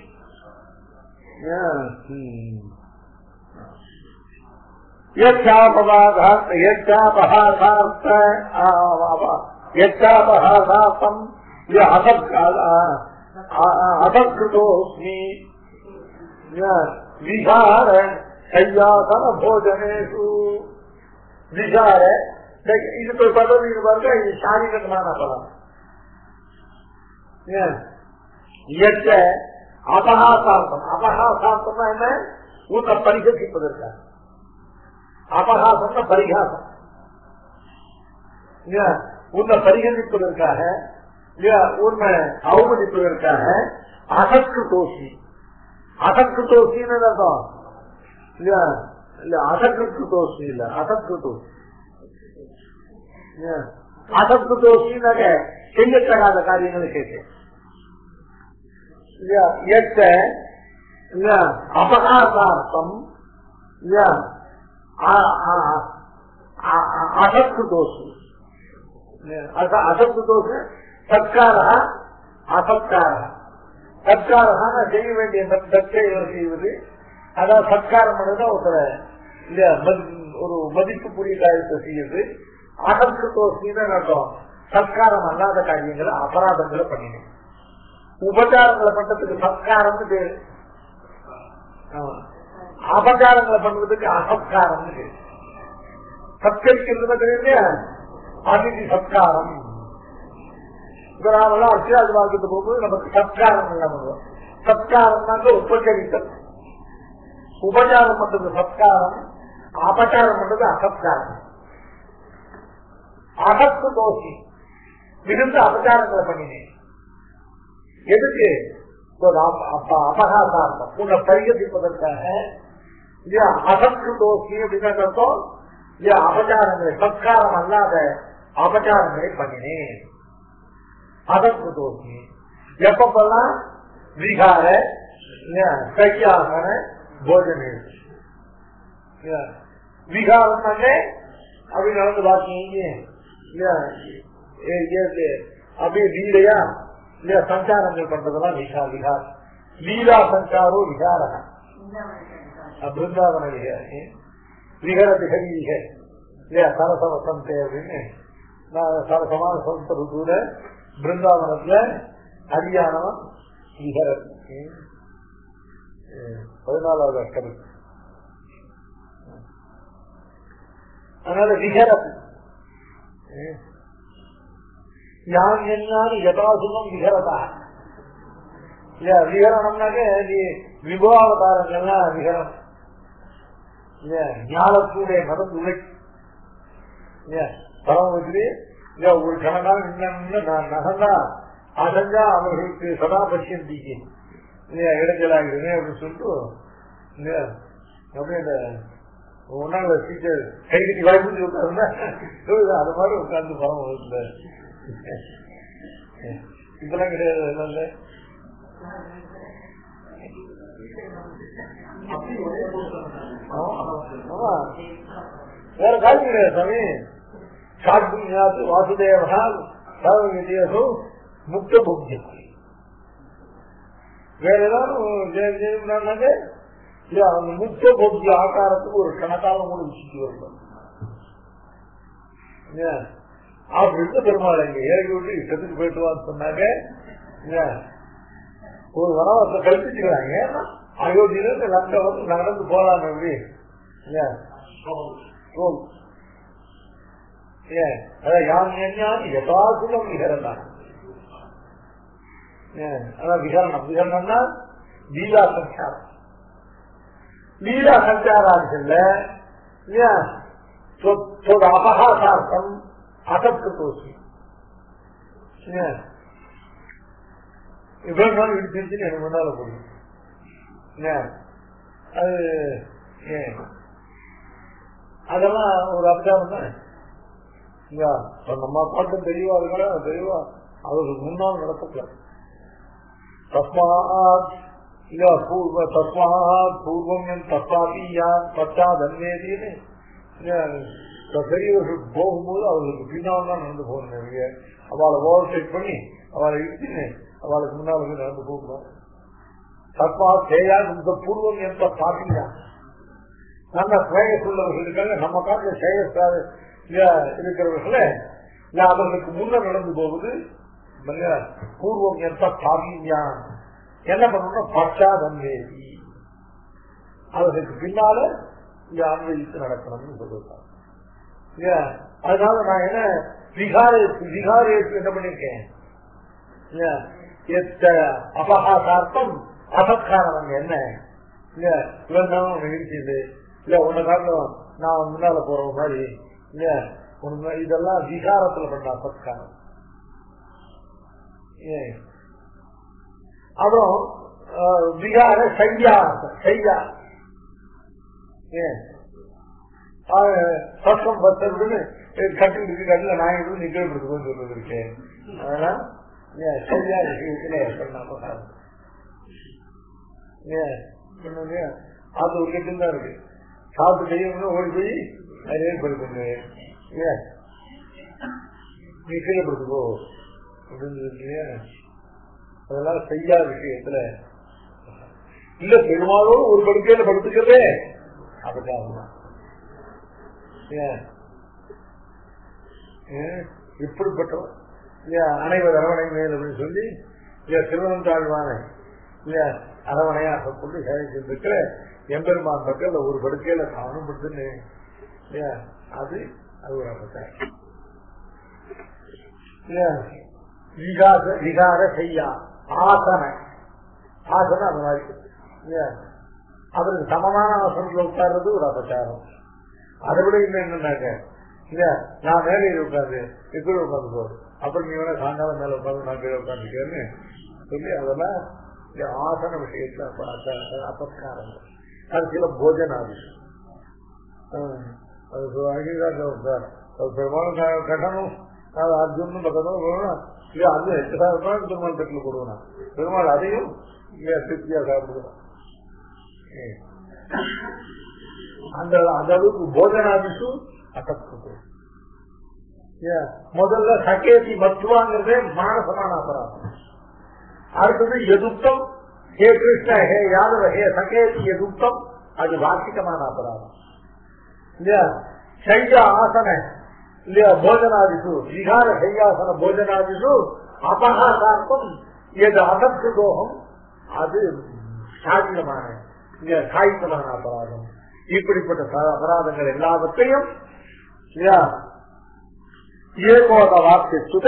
यच्चापवादात् यच्चापहासार्थ यच्चापहासार्थम् य असत्कृतोऽस्मि विहार शय्यासन भोजनेषु विहार இதுக்கு ஒரு பதவி பாருங்க இது சாரீரகமான பதம் இயற்க அபகாசார்த்தம் அபகாசார்த்தம்னா என்ன உன்னை பரிகசிப்பதற்காக அபகாசம்னா பரிகாசம் உன்னை பரிகசிப்பதற்காக உன்னை அவமதிப்பதற்காக அசக்கு தோசி அசக்கு தோசின்னு அர்த்தம் இல்ல இல்ல அசக்கு தோசி இல்ல அசக்கு தோசி அசக்கு தோசின்னாக்க செய்யத்தகாத காரியங்களை கேட்டேன் அபகாசார்த்தம் அசத்து தோஷம் அசத்து தோஷம் சத்கார அசத்கார சத்காரம் செய்ய வேண்டிய சத்தை செய்வது அதாவது சத்காரம் பண்ணது ஒருத்தர இந்த ஒரு மதிப்புக்குரிய காரியத்தை செய்யுது அகற்கு தோசின்னு அர்த்தம் சத்காரம் அல்லாத காரியங்களை அபராதங்களை பண்ணினேன் உபச்சாரங்களை பண்றதுக்கு சத்காரம்னு பேரு அபச்சாரங்களை பண்றதுக்கு அசத்காரம்னு பேரு சத்கரிக்கிறது தெரியுது அதிதி சத்காரம் இப்ப நாமெல்லாம் அர்ச்சிராஜ் மார்க்கெட்டு போகும்போது நமக்கு சத்காரம் எல்லாம் பண்ணுவோம் சத்காரம் உபச்சரித்தல் உபச்சாரம் பண்றது சத்காரம் அபச்சாரம் பண்றது அசத்காரம் அகத்து தோஷி மிகுந்த அபச்சாரங்களை பண்ணினேன் எதுக்கு அபகாசார்த்தம் உன்னை பரிகசிப்பதற்காக அகத்து தோஷி அப்படின்னு அர்த்தம் அபச்சாரங்களை சத்காரம் அல்லாத அபச்சாரங்களை பண்ணினேன் அதற்கு தோஷி எப்பப்பெல்லாம் விகார கையாகன போஜனை விகாரம்னாலே அப்படி நடந்து பாத்தீங்க அப்படியே லீலையா இல்ல சஞ்சாரங்கள் பண்றதெல்லாம் விகா விகார் லீலா சஞ்சாரோ விகார பிருந்தாவன விகார் விகரதி ஹரி விக இல்லையா சரச வசந்தே அப்படின்னு நான் சரசமான சொந்த ருதுல பிருந்தாவனத்துல ஹரியானவன் விகரத் பதினாலாவது அஷ்டமி அதனால விகரத் யான் என்னாலும் யதாசுகம் விகரதா இல்ல விகரணம்னாக்க விபவாவதாரங்கள்லாம் விகரம் ஞானத்தூடைய மதம் உழை பரம் வச்சு ஒரு கணக்கால் இன்னும் நான் நகர்ந்தா அசஞ்சா அவர்களுக்கு சதா பசியந்திக்கு இல்லையா இடைஞ்சலாகிறது அப்படின்னு சொல்லிட்டு அப்படியே இந்த ஒன்னாங்க டீச்சர் கை கட்டி வாய்ப்பு உட்காருந்தா அது மாதிரி உட்கார்ந்து பரம் வகுப்புல இப்பெல்லாம் கிடையாது இல்ல வேற காரியம் கிடையாது சாமி சாட்புண்ணியாது வாசுதேவா சர்வவிதியசோ முக்த புத்தியம் வேற ஏதாவது அந்த முக்த போக்கிய ஆக்காரத்துக்கு ஒரு கணக்காலம் கூட விஷயம் வரணும் அப்படின்னு பெருமாள் இங்க இறங்கி விட்டு இஷ்டத்துக்கு போயிட்டு வான்னு சொன்னாங்க ஒரு வனவாசத்தை கழிச்சுக்கிறாங்க அயோத்தியில லங்க வந்து நடந்து போலாம் எப்படி யதாசுகம் விகரணம் அதான் விகரணம் விகரணம்னா லீலா சஞ்சாரம் லீலா சஞ்சாராதிகள்ல அபகாசார்த்தம் அசத்து தோசி இவ்வளவு நாள் இடிச்சிருச்சுன்னு எனக்கு முன்னால போடுது அது அதெல்லாம் ஒரு அபச்சாரம் தான் நம்ம பாட்டும் தெளிவா இருக்கா தெளிவா அவருக்கு முன்னால் நடத்தல தஸ்மாத் இல்ல பூர்வ தத்வா பூர்வம் தத்வாபி யார் பச்சாதன்வேதின்னு பெரியவர்கள் போகும்போது அவர்களுக்கு பின்னால் தான் நடந்து போகணும் இல்லையா அவளை ஓவர் டேக் பண்ணி அவளை இழுத்துன்னு அவளுக்கு முன்னால் வந்து நடந்து போகணும் தப்பா தேயா இந்த பூர்வம் என்ற பாத்தீங்க நல்ல ஸ்ரேயஸ் உள்ளவர்கள் இருக்காங்க நம்ம காலத்துல ஸ்ரேயஸாக இருக்கிறவர்களே அவர்களுக்கு முன்னர் நடந்து போகுது பூர்வம் என்ற பாத்தீங்க என்ன பண்ணணும் பச்சாதன்வேதி அவர்களுக்கு பின்னால இங்க அன்வயித்து நடக்கணும்னு சொல்லிருக்காங்க அதனால நான் என்ன விகாரேத்து விகாரேத்து என்ன பண்ணிருக்கேன் அபகாசார்த்தம் அபத்காரம் என்ன இல்ல இவன் தான் உன்னை இருக்குது இல்ல உன்னை காரணம் நான் முன்னால போற மாதிரி இல்ல உண்மை இதெல்லாம் விகாரத்துல பண்ண அபத்காரம் அப்புறம் விகார சையா சையா சத்தம் பத்ததுன்னு கட்டு இருக்கு கட்டுல நான் எதுவும் நிகழ்வுன்னு சொல்றது இருக்கேன் அதனால சரியா விஷயத்துல பண்ண அது ஒரு கட்டு தான் இருக்கு சாப்பிட்டு செய்யணும் ஓடி போய் அதை ஏற்படுத்துங்க நீ கீழே படுத்துக்கோ அப்படின்னு அதெல்லாம் செய்யாத விஷயத்துல இல்ல பெருமாளும் ஒரு படுக்கையில படுத்துக்கிறதே அதுக்காக இப்படிப்பட்டவன் அனைவர் அரவணை மேல் அப்படின்னு சொல்லி திருவனந்தாழ்வான அரவணையாக கொண்டு சேவைச்சிருக்கிற எம்பெருமான் பக்கத்தில் ஒரு படுக்கையில தானும் படுத்துன்னு அது அது ஒரு அபச்சாரம் விகாச விகார செய்யா ஆசன ஆசனம் அந்த மாதிரி அவருக்கு சமமான ஆசனத்தில் உட்கார்றது ஒரு அபச்சாரம் அதை விட இன்னும் என்னன்னாக்க இல்ல நான் மேலையில் உட்காந்து கீழே உட்காந்து போ அப்புறம் நீ வேணா சாயங்காலம் மேல உட்காந்து நான் கீழே உட்காந்துக்கேன்னு சொல்லி அதெல்லாம் ஆசன விஷயத்துல அபஸ்காரம் அது சில போஜனாதி பெரும்பாலும் கட்டணும் அது அர்ஜுன் பக்கத்தும் இல்ல அது எட்டு ரூபாய் பெருமாள் தட்டில் கொடுக்கணும் பெருமாள் அதையும் திருப்தியா சாப்பிடுவோம் அந்த அந்த அளவுக்கு போஜனாதிசு அசத்து முதல்ல சகேதி மத்துவாங்கிறதே மானசமான அபராதம் அடுத்தது எதுத்தம் ஹே கிருஷ்ண ஹே யாதவ ஹே சகேதி எதுத்தம் அது வார்த்திகமான அபராதம் இல்லையா சைய ஆசன இல்லையா போஜனாதிசு விகார சையாசன போஜனாதிசு அபகாசார்த்தம் எது அசத்து தோகம் அது சாத்தியமான சாயித்தமான அபராதம் இப்படிப்பட்ட அபராதங்கள் எல்லாவற்றையும் ஏகோத வாக்கு சுத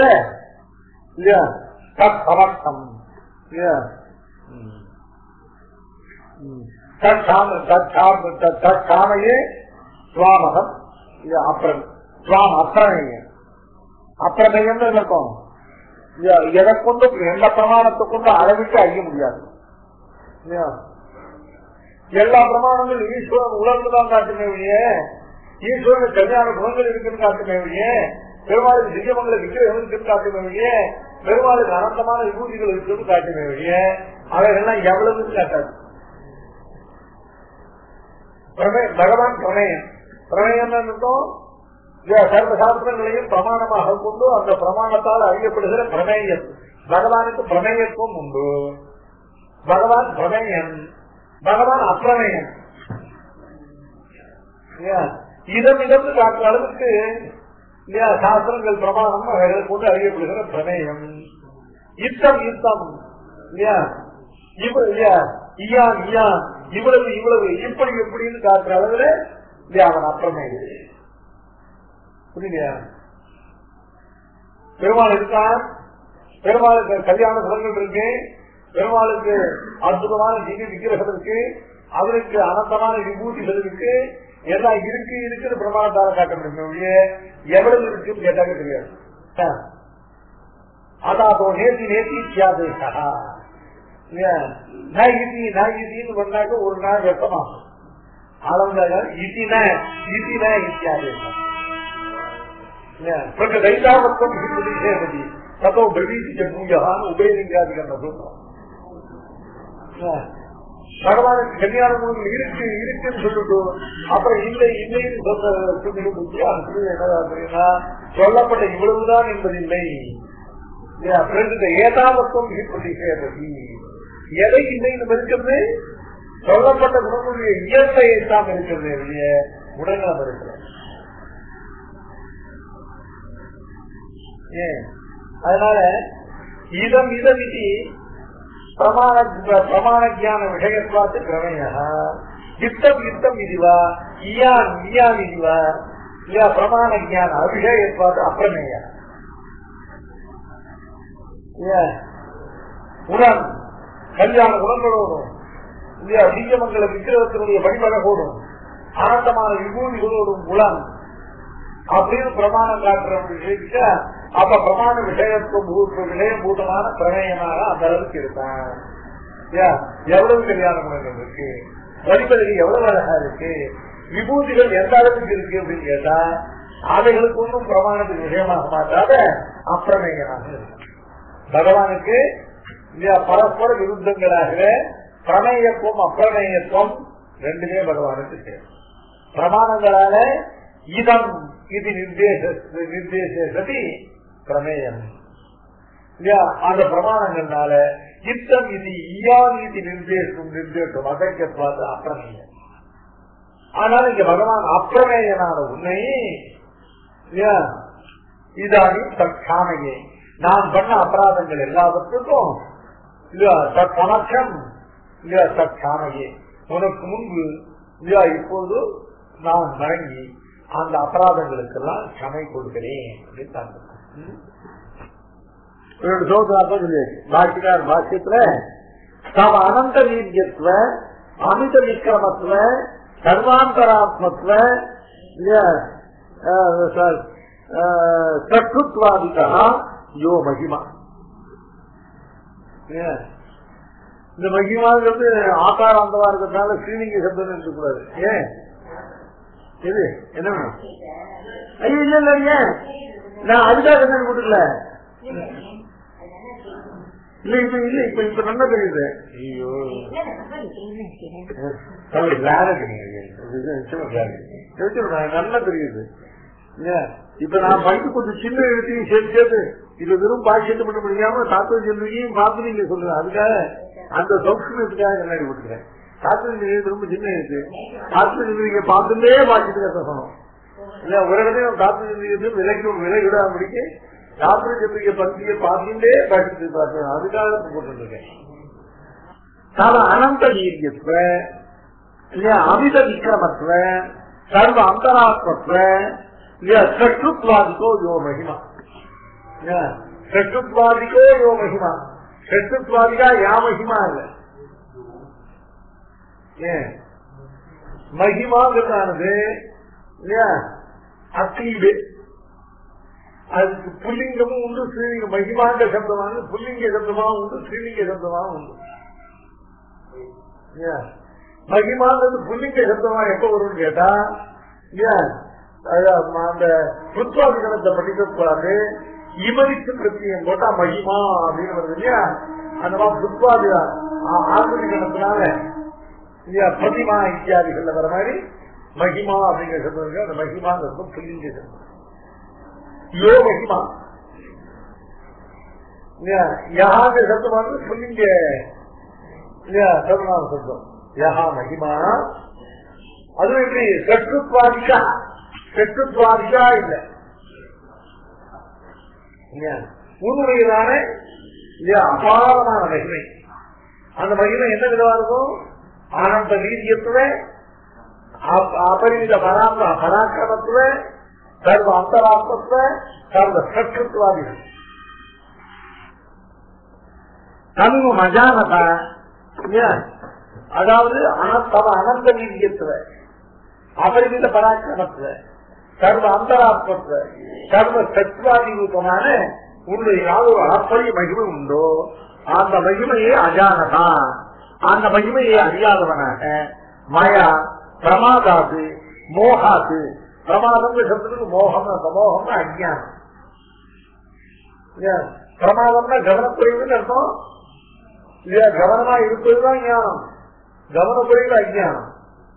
தத் சமர்த்தம் தற்காமையே சுவாமகம் அப்புறம் சுவாம் அப்பிரமேயம் அப்பிரமேயம் இருக்கும் எதை கொண்டு எந்த பிரமாணத்தை கொண்டு அளவிட்டு அறிய முடியாது எல்லா பிரமாணங்களும் ஈஸ்வரன் உணர்ந்துதான் காட்டுமே ஈஸ்வரன் கல்யாண குணங்கள் இருக்குன்னு காட்டுமே பெருமாளுக்கு திவ்யமங்கல விக்கிரகம் இருக்குன்னு காட்டுமே பெருமாளுக்கு அனந்தமான விபூதிகள் இருக்குன்னு காட்டுமே அவைகள்லாம் எவ்வளவுன்னு காட்டாது பகவான் பிரமேயம் பிரமேயம் என்னட்டும் சர்வ சாஸ்திரங்களையும் பிரமாணமாக கொண்டு அந்த பிரமாணத்தால் அறியப்படுகிற பிரமேயம் பகவானுக்கு பிரமேயத்துவம் உண்டு பகவான் பிரமேயம் பகவான் அப்பிரமேயம் இதம் இதம் காட்டுற அளவுக்கு இல்லையா சாஸ்திரங்கள் பிரமாணம் அவைகளை கொண்டு அறியப்படுகிற பிரமேயம் யுத்தம் யுத்தம் இல்லையா இவ இல்லையா இயான் இயான் இவ்வளவு இவ்வளவு இப்படி எப்படின்னு காட்டுற அளவுல இல்லையா அவன் அப்பிரமேயம் புரியலையா பெருமாள் இருக்கான் பெருமாளுக்கு கல்யாண குணங்கள் இருக்கு பெருமாளுக்கு அற்புதமான திவ்ய விக்கிரகம் இருக்கு அவருக்கு அனந்தமான விபூதிகள் இருக்கு எல்லாம் இருக்கு இருக்குன்னு பிரமாணத்தால காட்ட முடியும் எவ்வளவு இருக்குன்னு கேட்டாங்க தெரியாது அதாதோ நேத்தி நேத்தி இத்தியாதேசா நகி நகின்னு பண்ணாக்க ஒரு நாள் வெப்பமாகும் அளவுங்க இத்தின இத்தின இத்தியாதேசம் தைதாவத்தம் சேபதி தத்தோ பிரவீதி பூஜான்னு உபயலிங்காதிகள் சொல்றோம் பகவானுக்கு கல்யாண குணங்கள் இருக்கு இருக்குன்னு சொல்லிட்டு அப்புறம் இல்லை இல்லைன்னு சொல்ற சொல்லிட்டு அது என்ன சொல்லப்பட்ட இவ்வளவுதான் என்பதில்லை ஏதாவத்துவம் எதை இல்லைன்னு இருக்கிறது சொல்லப்பட்ட குணங்களுடைய இயற்கையை தான் இருக்கிறது இல்லைய குணங்களும் இருக்கிறது ஏன் அதனால இதம் இதம் இது பிரமாண பிரமாண ஜான விஷயத்வாத்து கிரமேய யுத்தம் யுத்தம் இதுவா இயான் இயான் இதுவா இல்ல பிரமாண ஜான அபிஷேகத்வாத்து அப்பிரமேய குணம் கல்யாண குணங்களோடும் இல்லையா பீஜமங்கல விக்கிரகத்தினுடைய வழிபடகோடும் ஆனந்தமான விபூதிகளோடும் குலம் அப்படின்னு பிரமாணம் காட்டுற விஷயத்துக்கு அப்ப பிரமாண விஷயத்துவம் விஷயபூதமான பிரமேயமாக அந்த அளவுக்கு இருக்கான் எவ்வளவு கல்யாண குணங்கள் இருக்கு வழிபதவி எவ்வளவு அழகா இருக்கு விபூதிகள் எந்த அளவுக்கு இருக்கு அப்படின்னு கேட்டா அவைகளுக்கு ஒன்றும் பிரமாணத்துக்கு விஷயமாக மாட்டாத அப்பிரமேயமாக இருக்கு பகவானுக்கு பரஸ்பர விருத்தங்களாக பிரமேயத்துவம் அப்பிரமேயத்துவம் ரெண்டுமே பகவானுக்கு சேரும் பிரமாணங்களால இதம் இது நிர்தேச நிர்தேசதி பிரமேயம் அந்த பிரமாணங்கள்னால யுத்தம் இது இயான் இது நிர்தேசம் நிர்தேசம் அதற்கு பார்த்து அப்பிரமேயம் ஆனால் இங்க பகவான் அப்பிரமேயனான உண்மை இதானி தற்காமையே நான் பண்ண அபராதங்கள் எல்லாவற்றுக்கும் இல்லையா தற்கணக்கம் இல்லையா தற்காமையே உனக்கு முன்பு இல்லையா இப்போது நான் வழங்கி அந்த அபராதங்களுக்கெல்லாம் சமை கொடுக்கிறேன் பாக்கியார் பாக்கியத்துல தம் அனந்த வீரியத்துவ அமித விக்கிரமத்துவ சர்வாந்தராத்மத்துவ சற்றுத்வாதிகா யோ மகிமா இந்த மகிமாங்கிறது ஆகாராந்தவா இருக்கிறதுனால ஸ்ரீலிங்க சப்தம் இருக்கக்கூடாது ஏன் எது என்ன வேணும் ஐயோ இல்ல இல்ல ஏன் நான் அதுக்காக என்ன கொடுக்கல இல்ல இப்ப இல்ல இப்ப இப்ப நல்லா தெரியுது ஐயோ நல்லா தெரியுது இப்ப நான் படித்து கொஞ்சம் சின்ன எழுத்தையும் சேர்த்து சேர்த்து இது வெறும் பாக்கியத்தை பண்ண முடியாம தாத்தா செல்வியும் பார்த்து நீங்க சொல்லுங்க அதுக்காக அந்த சௌஷ்மத்துக்காக கண்ணாடி விட்டுக்கிறேன் தாத்தா செல்வி ரொம்ப சின்ன எழுத்து தாத்தா செல்விங்க பார்த்துட்டே பாக்கியத்துக்கு சொல்லணும் இல்ல ஒரு இடத்தையும் தாத்தா செல்விக்கு விலைக்கு விலை விடாமடிக்கு தாத்தா செல்விக்கு பந்தியை பார்த்துட்டே பாக்கியத்துக்கு பார்க்கணும் அதுக்காக போட்டு இருக்கேன் தவ அனந்த வீரியத்துவ இல்லையா அமித விக்கிரமத்துவ சர்வ அந்தராத்மத்துவ இல்லையா சற்றுத்வாதிக்கோ யோ மகிமா சற்றுத்வாதிக்கோ யோ மகிமா சற்றுத்வாதிகா யா மகிமா இல்ல ஏன் மகிமாங்கிறதானது இல்லையா அத்தீடு அதுக்கு புல்லிங்கமும் உண்டு ஸ்ரீலிங்க மகிமாங்க சப்தமாக புல்லிங்க சப்தமாகவும் உண்டு ஸ்ரீலிங்க சப்தமாகவும் உண்டு மகிமாங்கிறது புல்லிங்க சப்தமா எப்ப வரும்னு கேட்டா அந்த புத்வாதிகரணத்தை படிக்கக்கூடாது இமரித்து பிரத்தியம் போட்டா மகிமா அப்படின்னு வருது இல்லையா அந்த மாதிரி புத்வாதி ஆசிரியத்தினால இல்லையா பதிமா இத்தியாதிகள்ல வர மாதிரி மகிமா அப்படிங்கிற சப்தம் அந்த மகிமாங்கிறது புல்லிங்க சப்தம் யோ மகிமா யாக சப்தமானது புல்லிங்க சர்வநாம சப்தம் யஹா மகிமா அதுவும் எப்படி சற்றுத்வாதிகா சற்றுத்வாதிகா இல்ல உன்னுடையதான அபாரமான மகிமை அந்த மகிமை என்ன விதமா இருக்கும் ஆனந்த வீரியத்துவ அபரிமித பராம பராக்கிரமத்துவ சர்வ அந்தராத்மத்துவ சர்வ சற்றுத்வாதிகள் தன்ம மஜானதா அதாவது தவ அனந்த வீரியத்துவ அபரிமித பராக்கிரமத்துவ சர்வ அந்தராத்மத்துவ சர்வ சத்வாதி ரூபமான உன்னுடைய யாதொரு அளப்பரிய மகிமை உண்டோ அந்த மகிமையே அஜானதா அந்த மகிமையை அறியாதவனாக மயா பிரமாதாது மோகாது பிரமாதம் சப்தத்துக்கு மோகம் மோகம்னா அஜானம் பிரமாதம்னா கவனக்குறைவுன்னு அர்த்தம் இல்லையா கவனமா இருப்பதுதான் ஞானம் கவனக்குறைவு அஜ்ஞானம்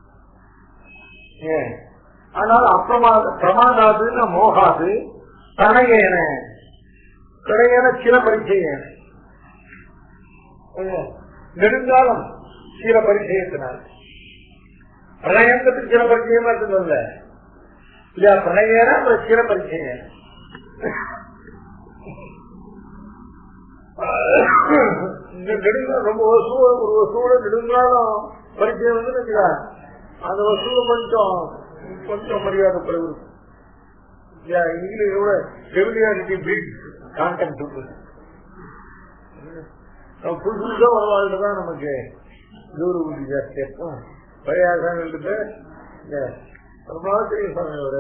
ஏன் ஆனால் அப்பிரமாத பிரமாதாதுன்னு மோகாது தனையேன பிழையன சில பரிச்சையேன நெடுங்காலம் சில பரிச்சயத்தினால் பிரணயங்கிறது சில பரிச்சயமா இருக்குல்ல இல்லையா பிரணயேன அப்புறம் சில பரிச்சயம் இந்த நெடுங்காலம் ரொம்ப வசூ ஒரு வசூல நெடுங்காலம் பரிச்சயம் வந்து நினைக்கிறா அந்த வசூல கொஞ்சம் கொஞ்சம் மரியாதை குறைவு இருக்கும் இங்கிலீஷோட ஃபெமிலியாரிட்டி பிக் கான்டென்ட் இருக்குது புதுசு புதுசா வரவாழ்கிட்ட தான் நமக்கு தூர ஊட்டி ஜாஸ்தியா இருக்கும் பழைய ஆசாமிகிட்ட இந்த ரொம்ப நாள் தெரியும் சாமி ஒரு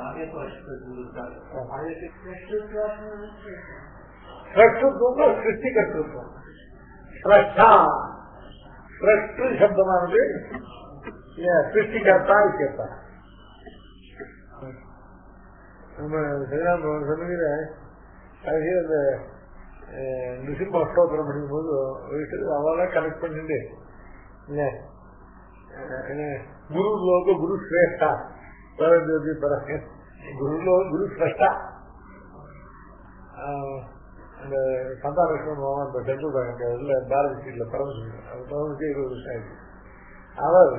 சிருஷ்டித்துவம் சிருஷ்டி கற்றுத்துவம் சிரஷ்டா சிரஷ்டு சப்தமானது சிருஷ்டிகர்த்தா கேட்பா நம்ம ஸ்ரீராம் சொன்னீங்க கடைசியில் அந்த நிசிம்ப அஷ்டோத்திரம் படிக்கும் போது வீட்டுக்கு அவளா கனெக்ட் பண்ணிட்டு இல்ல குரு லோக குரு ஸ்ரேஷ்டா பரஞ்சோதி பரங்க குரு லோக குரு ஸ்ரேஷ்டா அந்த சந்தாலட்சுமன் மாமா அந்த சென்ட்ரல் பேங்க் இதுல பாரதி சீட்ல பரமசிங்க அது பரமசி இருபது வருஷம் ஆயிடுச்சு அவர்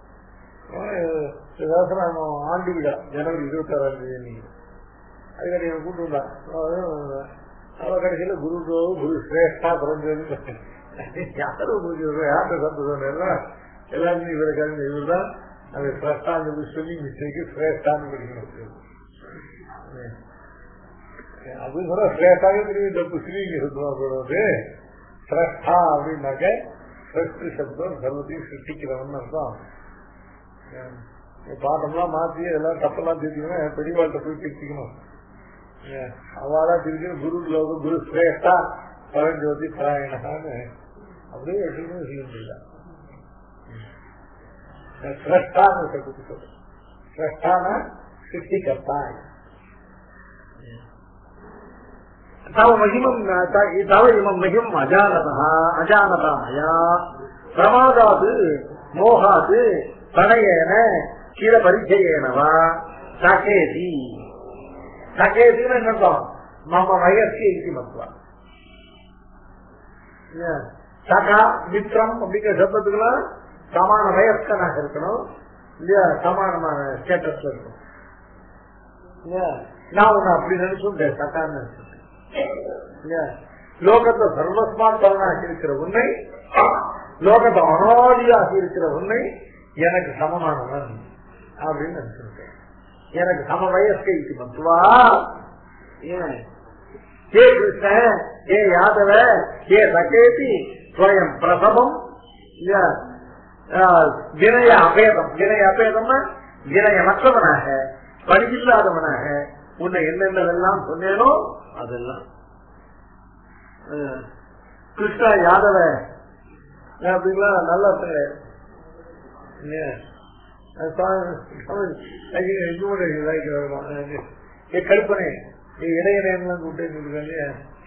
விவசாயம் ஆண்டு விழா ஜனவரி இருபத்தி ஆறாம் தேதி நீங்க அதுக்காக எனக்கு கூட்டு வந்தான் அவ கடைசியில குரு குரு ஸ்ரேஷ்டா பிறந்தது யாரு உங்களுக்கு யார்கிட்ட சந்தோஷம் எல்லாம் எல்லாருமே இவருக்காக இவர் தான் அது ஸ்ரேஷ்டாங்கிறது சொல்லி மிஸ்டேக்கு ஸ்ரேஷ்டான்னு படிக்கணும் அது சொல்ல ஸ்ரேஷ்டாக தெரியும் தப்பு ஸ்ரீங்க சுத்தமா சொல்றது ஸ்ரேஷ்டா அப்படின்னாக்க சிருஷ்டி சப்தம் சர்வத்தையும் சிருஷ்டிக்கிறவன் அர்த்தம் பாட்டம்லாம் மாத்தி எல்லாம் தப்பெல்லாம் திருத்திக்கணும் பெரியவாழ்கிட்ட போய் திருத்திக்கணும் அவாளா திருக்கணும் குரு லோக குரு ஸ்ரேஷ்டா பரஞ்சோதி பராயணகான்னு அப்படியே எடுத்துக்கணும் செய்ய ஸ்ரஷ்டான்னு சொல்றது ஸ்ரஷ்டான சிருஷ்டிகர்த்தா தவ மகிமம் தவ இமம் மகிமம் அஜானதா அஜானதா மயா பிரமாதாது மோகாது பிரணயேன சில பரிச்சயேனவா சகேதி சகேதின்னு என்னதான் நம்ம வயசு இருக்கு மத்துவா சகா மித்ரம் அப்படிங்கிற சப்தத்துக்குலாம் சமான வயஸ்கனாக இருக்கணும் இல்லையா சமானமான ஸ்டேட்டஸ்ல இருக்கணும் நான் உன்னை அப்படி நினைச்சுட்டேன் சகான்னு நினைச்சுட்டேன் லோகத்தை சர்வஸ்மான் பலனாக இருக்கிற உன்னை லோகத்தை அனாதியாக இருக்கிற உன்னை எனக்கு சமமானவன் அப்படின்னு நினைச்சிருக்கேன் எனக்கு சம வயஸ்கை மத்துவா ஏன் ஹே கிருஷ்ண ஹே யாதவ ஹே சகேதி ஸ்வயம் பிரசவம் வினய அபேதம் வினய அபேதம்னா வினயமற்றவனாக படியில்லாதவனாக உன்னை என்னென்னதெல்லாம் சொன்னேனோ அதெல்லாம் கிருஷ்ணா யாதவ அப்படிங்களா நல்லா கற்பனை இடையிலாம் கூப்பிட்டு இருக்காங்க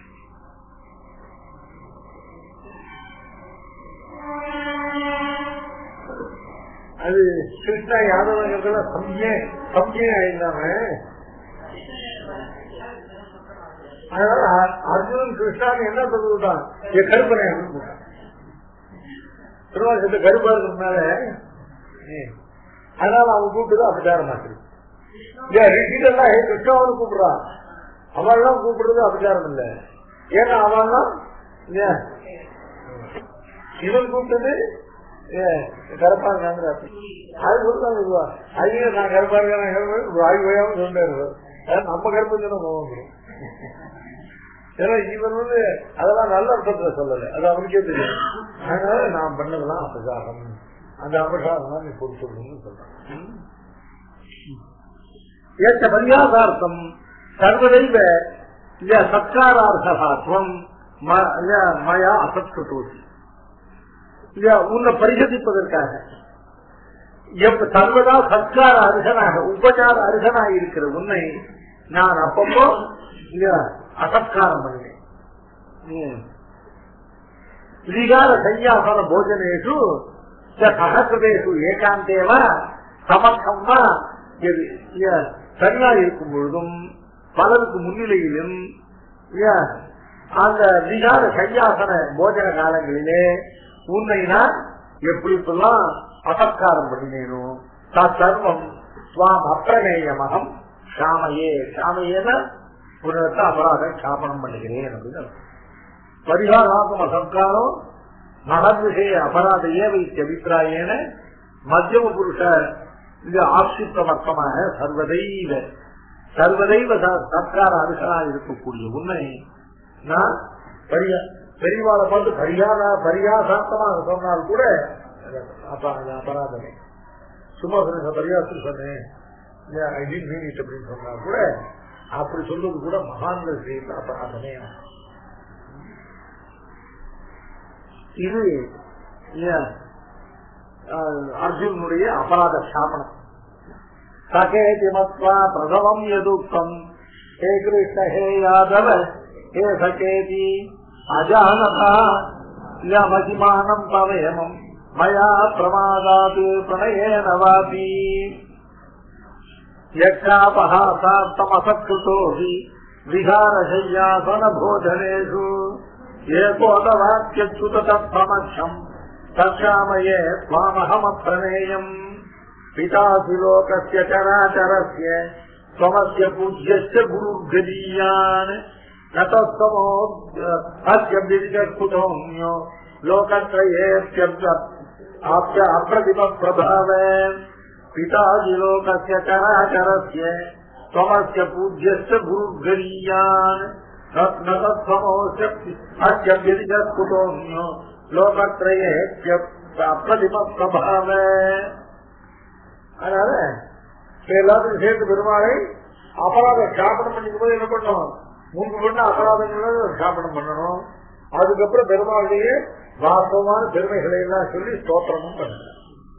அது கிருஷ்ணா யாதவங்கிறதுல சம்யே சம்யே இல்லாம அதனால அர்ஜுனன் கிருஷ்ணான்னு என்ன சொல்லுதான் என் கருப்பனை திருவாசத்தை கருப்பா இருக்கிறதுனால அதனால அவன் கூப்பிட்டு அபச்சாரம் ஆச்சு ரிஷிகள்லாம் கிருஷ்ணாவனு கூப்பிடுறான் அவள்லாம் கூப்பிடுறது அபச்சாரம் இல்ல ஏன்னா அவன்லாம் இவன் கூப்பிட்டது கருப்பா இருக்காங்க அது சொல்லுவாங்க ஐயோ நான் கருப்பா இருக்கேன் வாய் வயாம சொல்லிட்டு நம்ம கருப்பு தானே போவோம் ஏன்னா இவன் வந்து அதெல்லாம் நல்ல அர்த்தத்துல சொல்லல அது அவனுக்கே தெரியும் அதனால நான் பண்ணதெல்லாம் அபசாரம் அந்த அபசாரம் தான் நீ பொறுத்துக்கணும்னு சொல்றான் ஏற்ற பரியாசார்த்தம் சர்வதைவ சத்காரார்த்தம் மயா அசத்கட்டோசி உன்னை பரிசோதிப்பதற்காக சர்வதா சத்கார அருகனாக உபச்சார அருகனாக இருக்கிற உன்னை நான் அப்பப்போ அசத்காரம் பண்ணுவேன் ஸ்ரீகார சந்யாசன போஜனேஷு சகசிரதேசு ஏகாந்தேவா சமர்க்கம்னா எது ஏ, தனியா இருக்கும் பொழுதும் பலருக்கு முன்னிலையிலும் ஏ, அந்த விகார சையாசன போஜன காலங்களிலே உன்னை நான் எப்படி இப்பெல்லாம் அபஸ்காரம் பண்ணினேனோ தர்வம் சுவாம் அப்பிரமேயமகம் சாமையே சாமையேன புனரத்த அபராதம் சாபனம் பண்ணுகிறேன் அப்படின்னு அர்த்தம். பரிகாராத்ம சம்காரம் மகத் விஷய அபராத ஏவைக்கு அபிப்பிராயேன மத்தியம புருஷ இது ஆட்சித்தமர்த்தமாக சர்வதைவ சர்வதைவ ச- சர்க்கார அனுசனா இருக்கக்கூடிய உண்மை நான் பரியா பெரியவாளை பார்த்து பரிகார பரியாசார்த்தமாக சொன்னால் கூட அப்ப அது அபராதமே சும்மா சொன்ன பரியாசம் சொன்னேன் ஐ டென்ட் மீன் இட் அப்படின்னு சொன்னா கூட அப்படி சொல்றது கூட மகான்கள் செய்யல அபராதமே இது ஏன், அஹ், அர்ஜுனுடைய அபராத சாமனம் சகேதி மத்வா பிரசவம் எதுக்கம் ஹே கிருஷ்ண ஹே யாதவ ஹே சகேதி அஜானதா யமதிமானம் தவேமம் மயா பிரமாதாத் பிரணயேன வாபி यक्षापहासार्थमसत्कृतो हि विहारशय्यासनभोजनेषु एकोदवाक्यच्युत तत्प्रमक्षम् तक्षामये त्वामहमप्रमेयम् पितासि लोकस्य चराचरस्य त्वमस्य पूज्यस्य गुरुर्गदीयान् न तत्समो अस्य विदिजत्कुतोऽन्यो लोकत्रयेऽप्यब्द आप्य अप्रतिमप्रभावे पिताजि लोकस्य चराचरस्य त्वमस्य पूज्यस्य गुरुर्गरीयान् न तत्समोऽस्य अस्य विदिजत्कुतोऽन्यो लोकत्रयेऽप्यप्रतिमप्रभावे அதனால எல்லாத்துக்கும் சேர்த்து பெருமாளை அபராத சாப்பனம் பண்ணிக்கும் போது என்ன பண்ணணும் முன்பு பண்ண அபராதங்களை சாப்பனம் பண்ணணும் அதுக்கப்புறம் பெருமாளுடைய வாஸ்தவமான பெருமைகளை எல்லாம் சொல்லி ஸ்தோத்திரமும் பண்ணணும்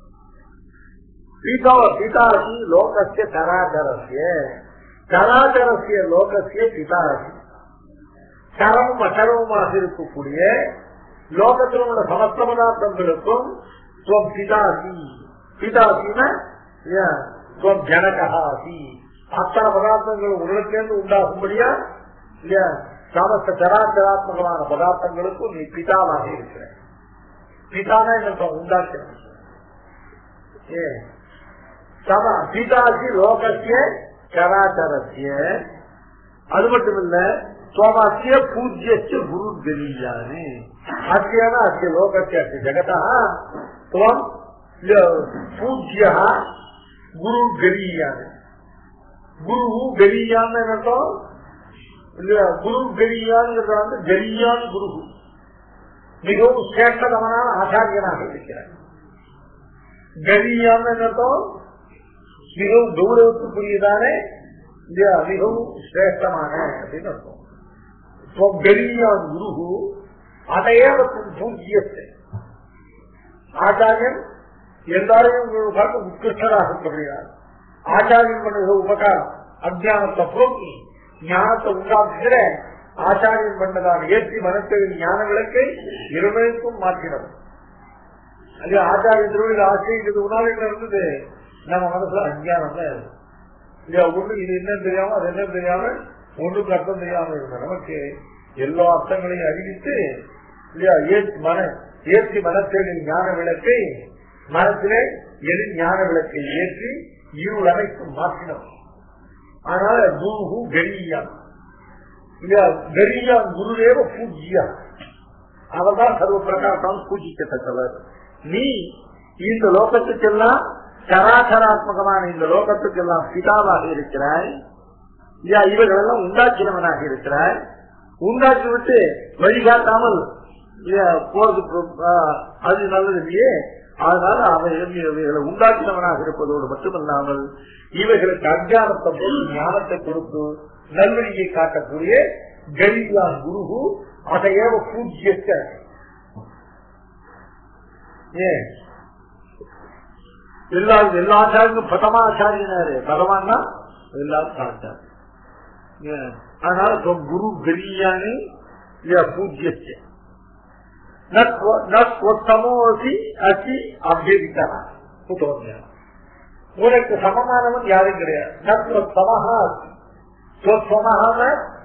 பீதா பிதாசி லோகசிய சராச்சரசிய சராச்சரசிய லோகசிய பிதாசி சரமும் அசரமுமாக இருக்கக்கூடிய லோகத்தில் உள்ள சமஸ்த பதார்த்தங்களுக்கும் துவம் பிதாசி பிதாசின துவம் ஜனகாசி அத்தனை பதார்த்தங்கள் உடலுக்கேந்து உண்டாகும்படியா இல்லையா சமஸ்த சராச்சராத்மகமான பதார்த்தங்களுக்கும் நீ பிதாவாக இருக்கிற பிதானா என்ன உண்டாக்க ஏ சம பிதாசி லோகசிய சராச்சரசிய அது மட்டும் இல்ல சோமாசிய பூஜ்யஸ்ய குரு கரீயானே அத்தியான அத்திய லோகசிய அத்திய ஜகதா துவம் பூஜ்ய குரு கரீயானே குரு கரீயான்னு அர்த்தம் இல்ல குரு கரியான்ங்கிறது வந்து கரியான் குரு மிகவும் சிரேஷ்டதமான ஆச்சாரியனாக இருக்கிறார் கரியான்னு அர்த்தம் மிகவும் கௌரவத்துக்குரியதான இல்லையா மிகவும் சிரேஷ்டமான அப்படின்னு அர்த்தம் கரியான் குரு அதையே பூஜ்யத்தை ஆச்சாரியன் எல்லாரையும் பார்த்து உத்கிருஷ்டராக சொல்கிறார் ஆச்சாரியன் பண்ணுகிற உபகாரம் அஜானத்தை போக்கி ஞானத்தை உண்டாக்குகிற ஆச்சாரியன் பண்ணதான ஏற்றி மனத்தில் ஞான விளக்கை இருமைக்கும் மாற்றினது அது ஆச்சாரிய திருவிழா ஆசிரியது உணாவில் இருந்தது நம்ம மனசுல அஞ்ஞானம் தான் இருக்கு இல்லையா ஒண்ணு இது என்ன தெரியாம அது என்ன தெரியாம ஒண்ணுக்கு அர்த்தம் தெரியாம இருந்த நமக்கு எல்லா அர்த்தங்களையும் அறிவித்து இல்லையா ஏற்றி மன ஏற்றி மனத்தில் ஞான விளக்கை மனத்திலே எது ஞான விளக்கை ஏற்றி இருள் அனைத்தும் மாற்றினோம் அதனால குரு கரியான் இல்லையா கரியான் குருதேவ பூஜ்யா அவர்தான் சர்வ பிரகாரம் பூஜிக்கத்தக்கவர் நீ இந்த லோகத்துக்கெல்லாம் சராசராத்மகமான இந்த லோகத்துக்கெல்லாம் பிதாவாக இருக்கிறாய் இல்லையா இவர்களெல்லாம் உண்டாக்கினவனாக இருக்கிறாய் உண்டாக்கி விட்டு வழிகாட்டாமல் இல்லையா போறது அது நல்லது இல்லையே அதனால அவன் இவைகளை உண்டாக்கினவனாக இருப்பதோடு மட்டுமல்லாமல் இவைகளுக்கு அஜானத்தை போல் ஞானத்தை கொடுத்து நல்வழியை காட்டக்கூடிய கரியான் குரு அதையேவ பூஜ்யத்த ஏன் எல்லா எல்லா ஆச்சாரியும் பிரதமாச்சாரியனாரு பகவான் தான் எல்லாரும் ஆச்சாரி அதனால குரு கரியானி பூஜ்யத்த நமோசி அசி அபியதிக்கா புத்தோங்க உனக்கு சமமானவன் யாரும் கிடையாது நமஹா ஸ்வசமஹான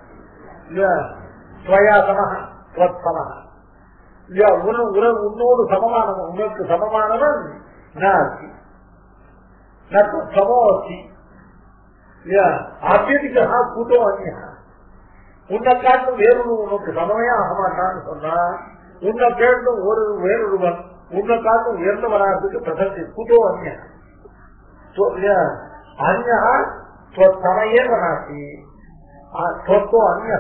ஸ்வயா சமஹா ஸ்வத்சமஹா இல்லையா உன- உன- உன்னோடு சமமானவன் உனக்கு சமமானவன் நாசி சமோ அசி இல்லையா அபியதிக்கா கூட்டம் அந்நியா உன்னை காட்டும் வேறொரு உனக்கு சமமே ஆக மாட்டான்னு சொன்னா உன்னை கேட்டும் ஒரு வேறொருவன் உன்னை காட்டும் உயர்ந்தவனாகிறதுக்கு பிரசக்தி கூட்டோ அந்நியா அந்யா ஸ்வத்தமையேவ நாசி ஸ்வத்தோ அந்யா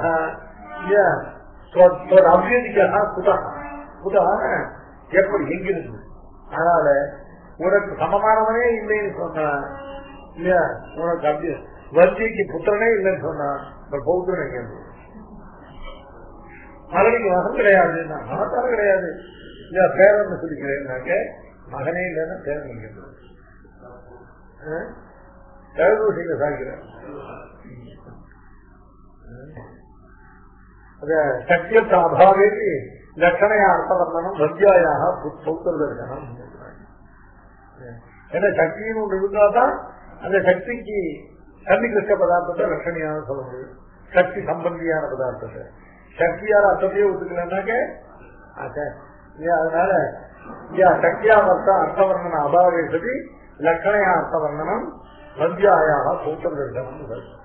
அபியதிக்கா குதா குதான எப்படி எங்கிருந்து அதனால உனக்கு சமமானவனே இல்லைன்னு சொன்னா இல்லையா உனக்கு அப்படி வஞ்சிக்கு புத்திரனே இல்லைன்னு சொன்னா இப்ப பௌத்திரன் எங்க இருந்து மகனுக்கு மகன் கிடையாது மகத்தாலும் கிடையாது இல்ல பேரன் சொல்லிக்கிறேன்னாக்க மகனே இல்லைன்னா பேரன் எங்க இருந்து தழுதூசிங்க சாய்க்கிறேன் சத்தியத்த அபாவே லட்சணையா அர்த்தவர்ணனம் வத்தியாயாக பௌத்தர்தர்சனம் ஏன்னா சக்தின்னு ஒன்று இருந்தாதான் அந்த சக்திக்கு சன்னிகிருஷ்ட பதார்த்தத்தை லட்சணையாக சொல்ல முடியும் சக்தி சம்பந்தியான பதார்த்தத்தை சக்தியார் அர்த்தத்தையே ஒத்துக்கலன்னாக்க ஆச்சா. இல்லையா, அதனால இல்லையா, சக்தியாவர்த்த அர்த்தவர்ணன அபாவே சதி லட்சணையா அர்த்தவர்ணனம் வத்தியாயாக பௌத்தர்தர்சனம்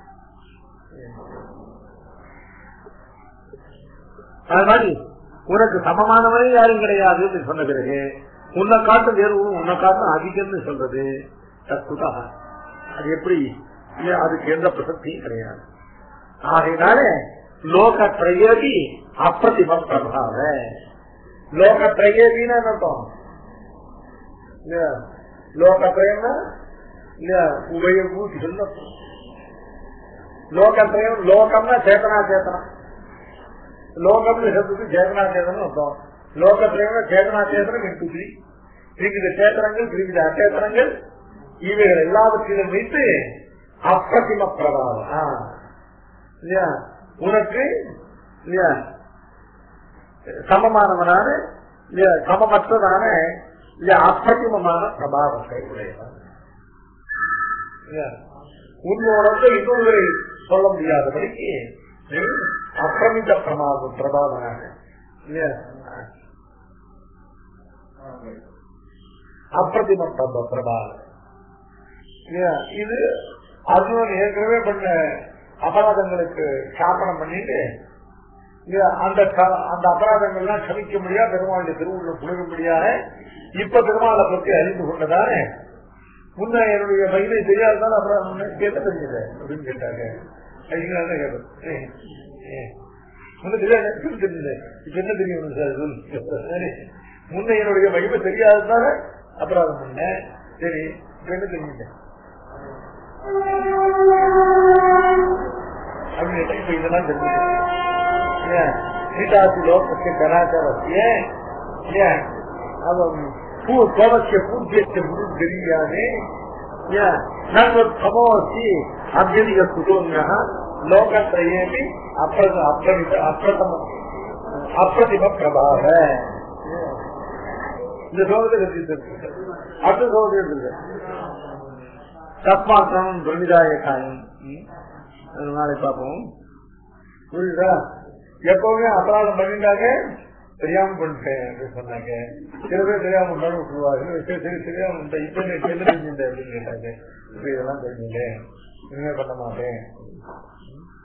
அது மாதிரி உனக்கு சமமானவனே யாரும் கிடையாது என்று சொன்ன பிறகு உன்னை காட்டும் வேறு ஒண்ணு உன்னை காட்டும் அதிகம்னு சொல்றது தத்துதா அது எப்படி இல்ல, அதுக்கு எந்த பிரசக்தியும் கிடையாது ஆகையினால லோக திரையேபி அப்பிரதிம பிரபாவ லோக திரையேபின்னு என்ன அர்த்தம் இல்ல லோக திரயம்னா இல்ல உபய பூதிகள் அர்த்தம் லோக திரயம் லோகம்னா சேத்தனா சேத்தனம் லோகம்னு சொல்றது சேதனா சேதனம் அர்த்தம் லோகத்திலேயே சேதனா சேதனம் இன்டு த்ரீ விவித சேத்தனங்கள் விவித அச்சேதனங்கள் இவைகள் எல்லாவற்றிலும் வைத்து அப்பிரதிம பிரபாவம் ஆ. இல்லையா உனக்கு இல்லையா சமமானவனான இல்லையா சமமற்றதான இல்லையா அப்பிரதிமமான பிரபாவத்தை உடையவன் இல்லையா? உன்னோட இன்னொருவரை சொல்ல முடியாதபடிக்கு நீ அப்பிரமித பிரமாதம் பிரபாவனாக இல்லையா? அப்பிரதிம பிரப பிரபாவம் இல்லையா? இது அர்ஜுனன் ஏற்கனவே பண்ண அபராதங்களுக்கு சாப்பனம் பண்ணிட்டு இல்லையா? அந்த க- அந்த அபராதங்கள்லாம் சமிக்க முடியாது பெருமாளுடைய திருவுள்ள குளிரும்படியாக இப்ப பெருமாளை பற்றி அறிந்து கொண்டதானே முன்ன என்னுடைய மகிமை தெரியாததால அப்புறம் முன்ன கேட்ட தெரிஞ்சது அப்படின்னு கேட்டாங்க ஐயா கேட்டது ஏய், ஏய். முன்ன தெரியாது எனக்கு தெரிஞ்சது இப்ப என்ன தெரியும் உனக்கு சார் சொல்லு. சரி. முன்ன என்னுடைய மகிமை தெரியாததால அபராதம் பண்ண சரி இப்ப என்ன தெரிஞ்சது அப்படின்னு கேட்டா, இப்ப இதெல்லாம் தெரிஞ்சது ஏன் சீதாசி லோகத்திய கலாச்சாரத்திய ஏன் அவன் பூ சோமசிய பூஜ்யத்தை முழு தெரியாதே ஏன் நன்வர் சமோசி அத்தியதிக சுதோன்யா லோகத்திரயேபி அப்பிரத அப்பிரமித அப்பிரதம அப்பிரதிம பிரபாவ இந்த சோகத்தை கருத்து அடுத்த சோகத்தை எடுத்துருக்க தஸ்மாத்திரம் பிரமிதாய காயம் ம். நாளை பார்ப்போம் புரியுதா எப்பவுமே அபராதம் பண்ணிட்டாங்க தெரியாம பண்ணிட்டேன் அப்படின்னு சொன்னாங்க சில பேர் தெரியாம பண்ணாலும் விட்டுருவாங்க சரி சரி தெரியாம பண்ணிட்டேன் இப்ப நீ என்ன தெரிஞ்சுட்டேன் அப்படின்னு கேட்டாங்க இப்ப இதெல்லாம் தெரிஞ்சுட்டேன் இனிமே பண்ண மாட்டேன்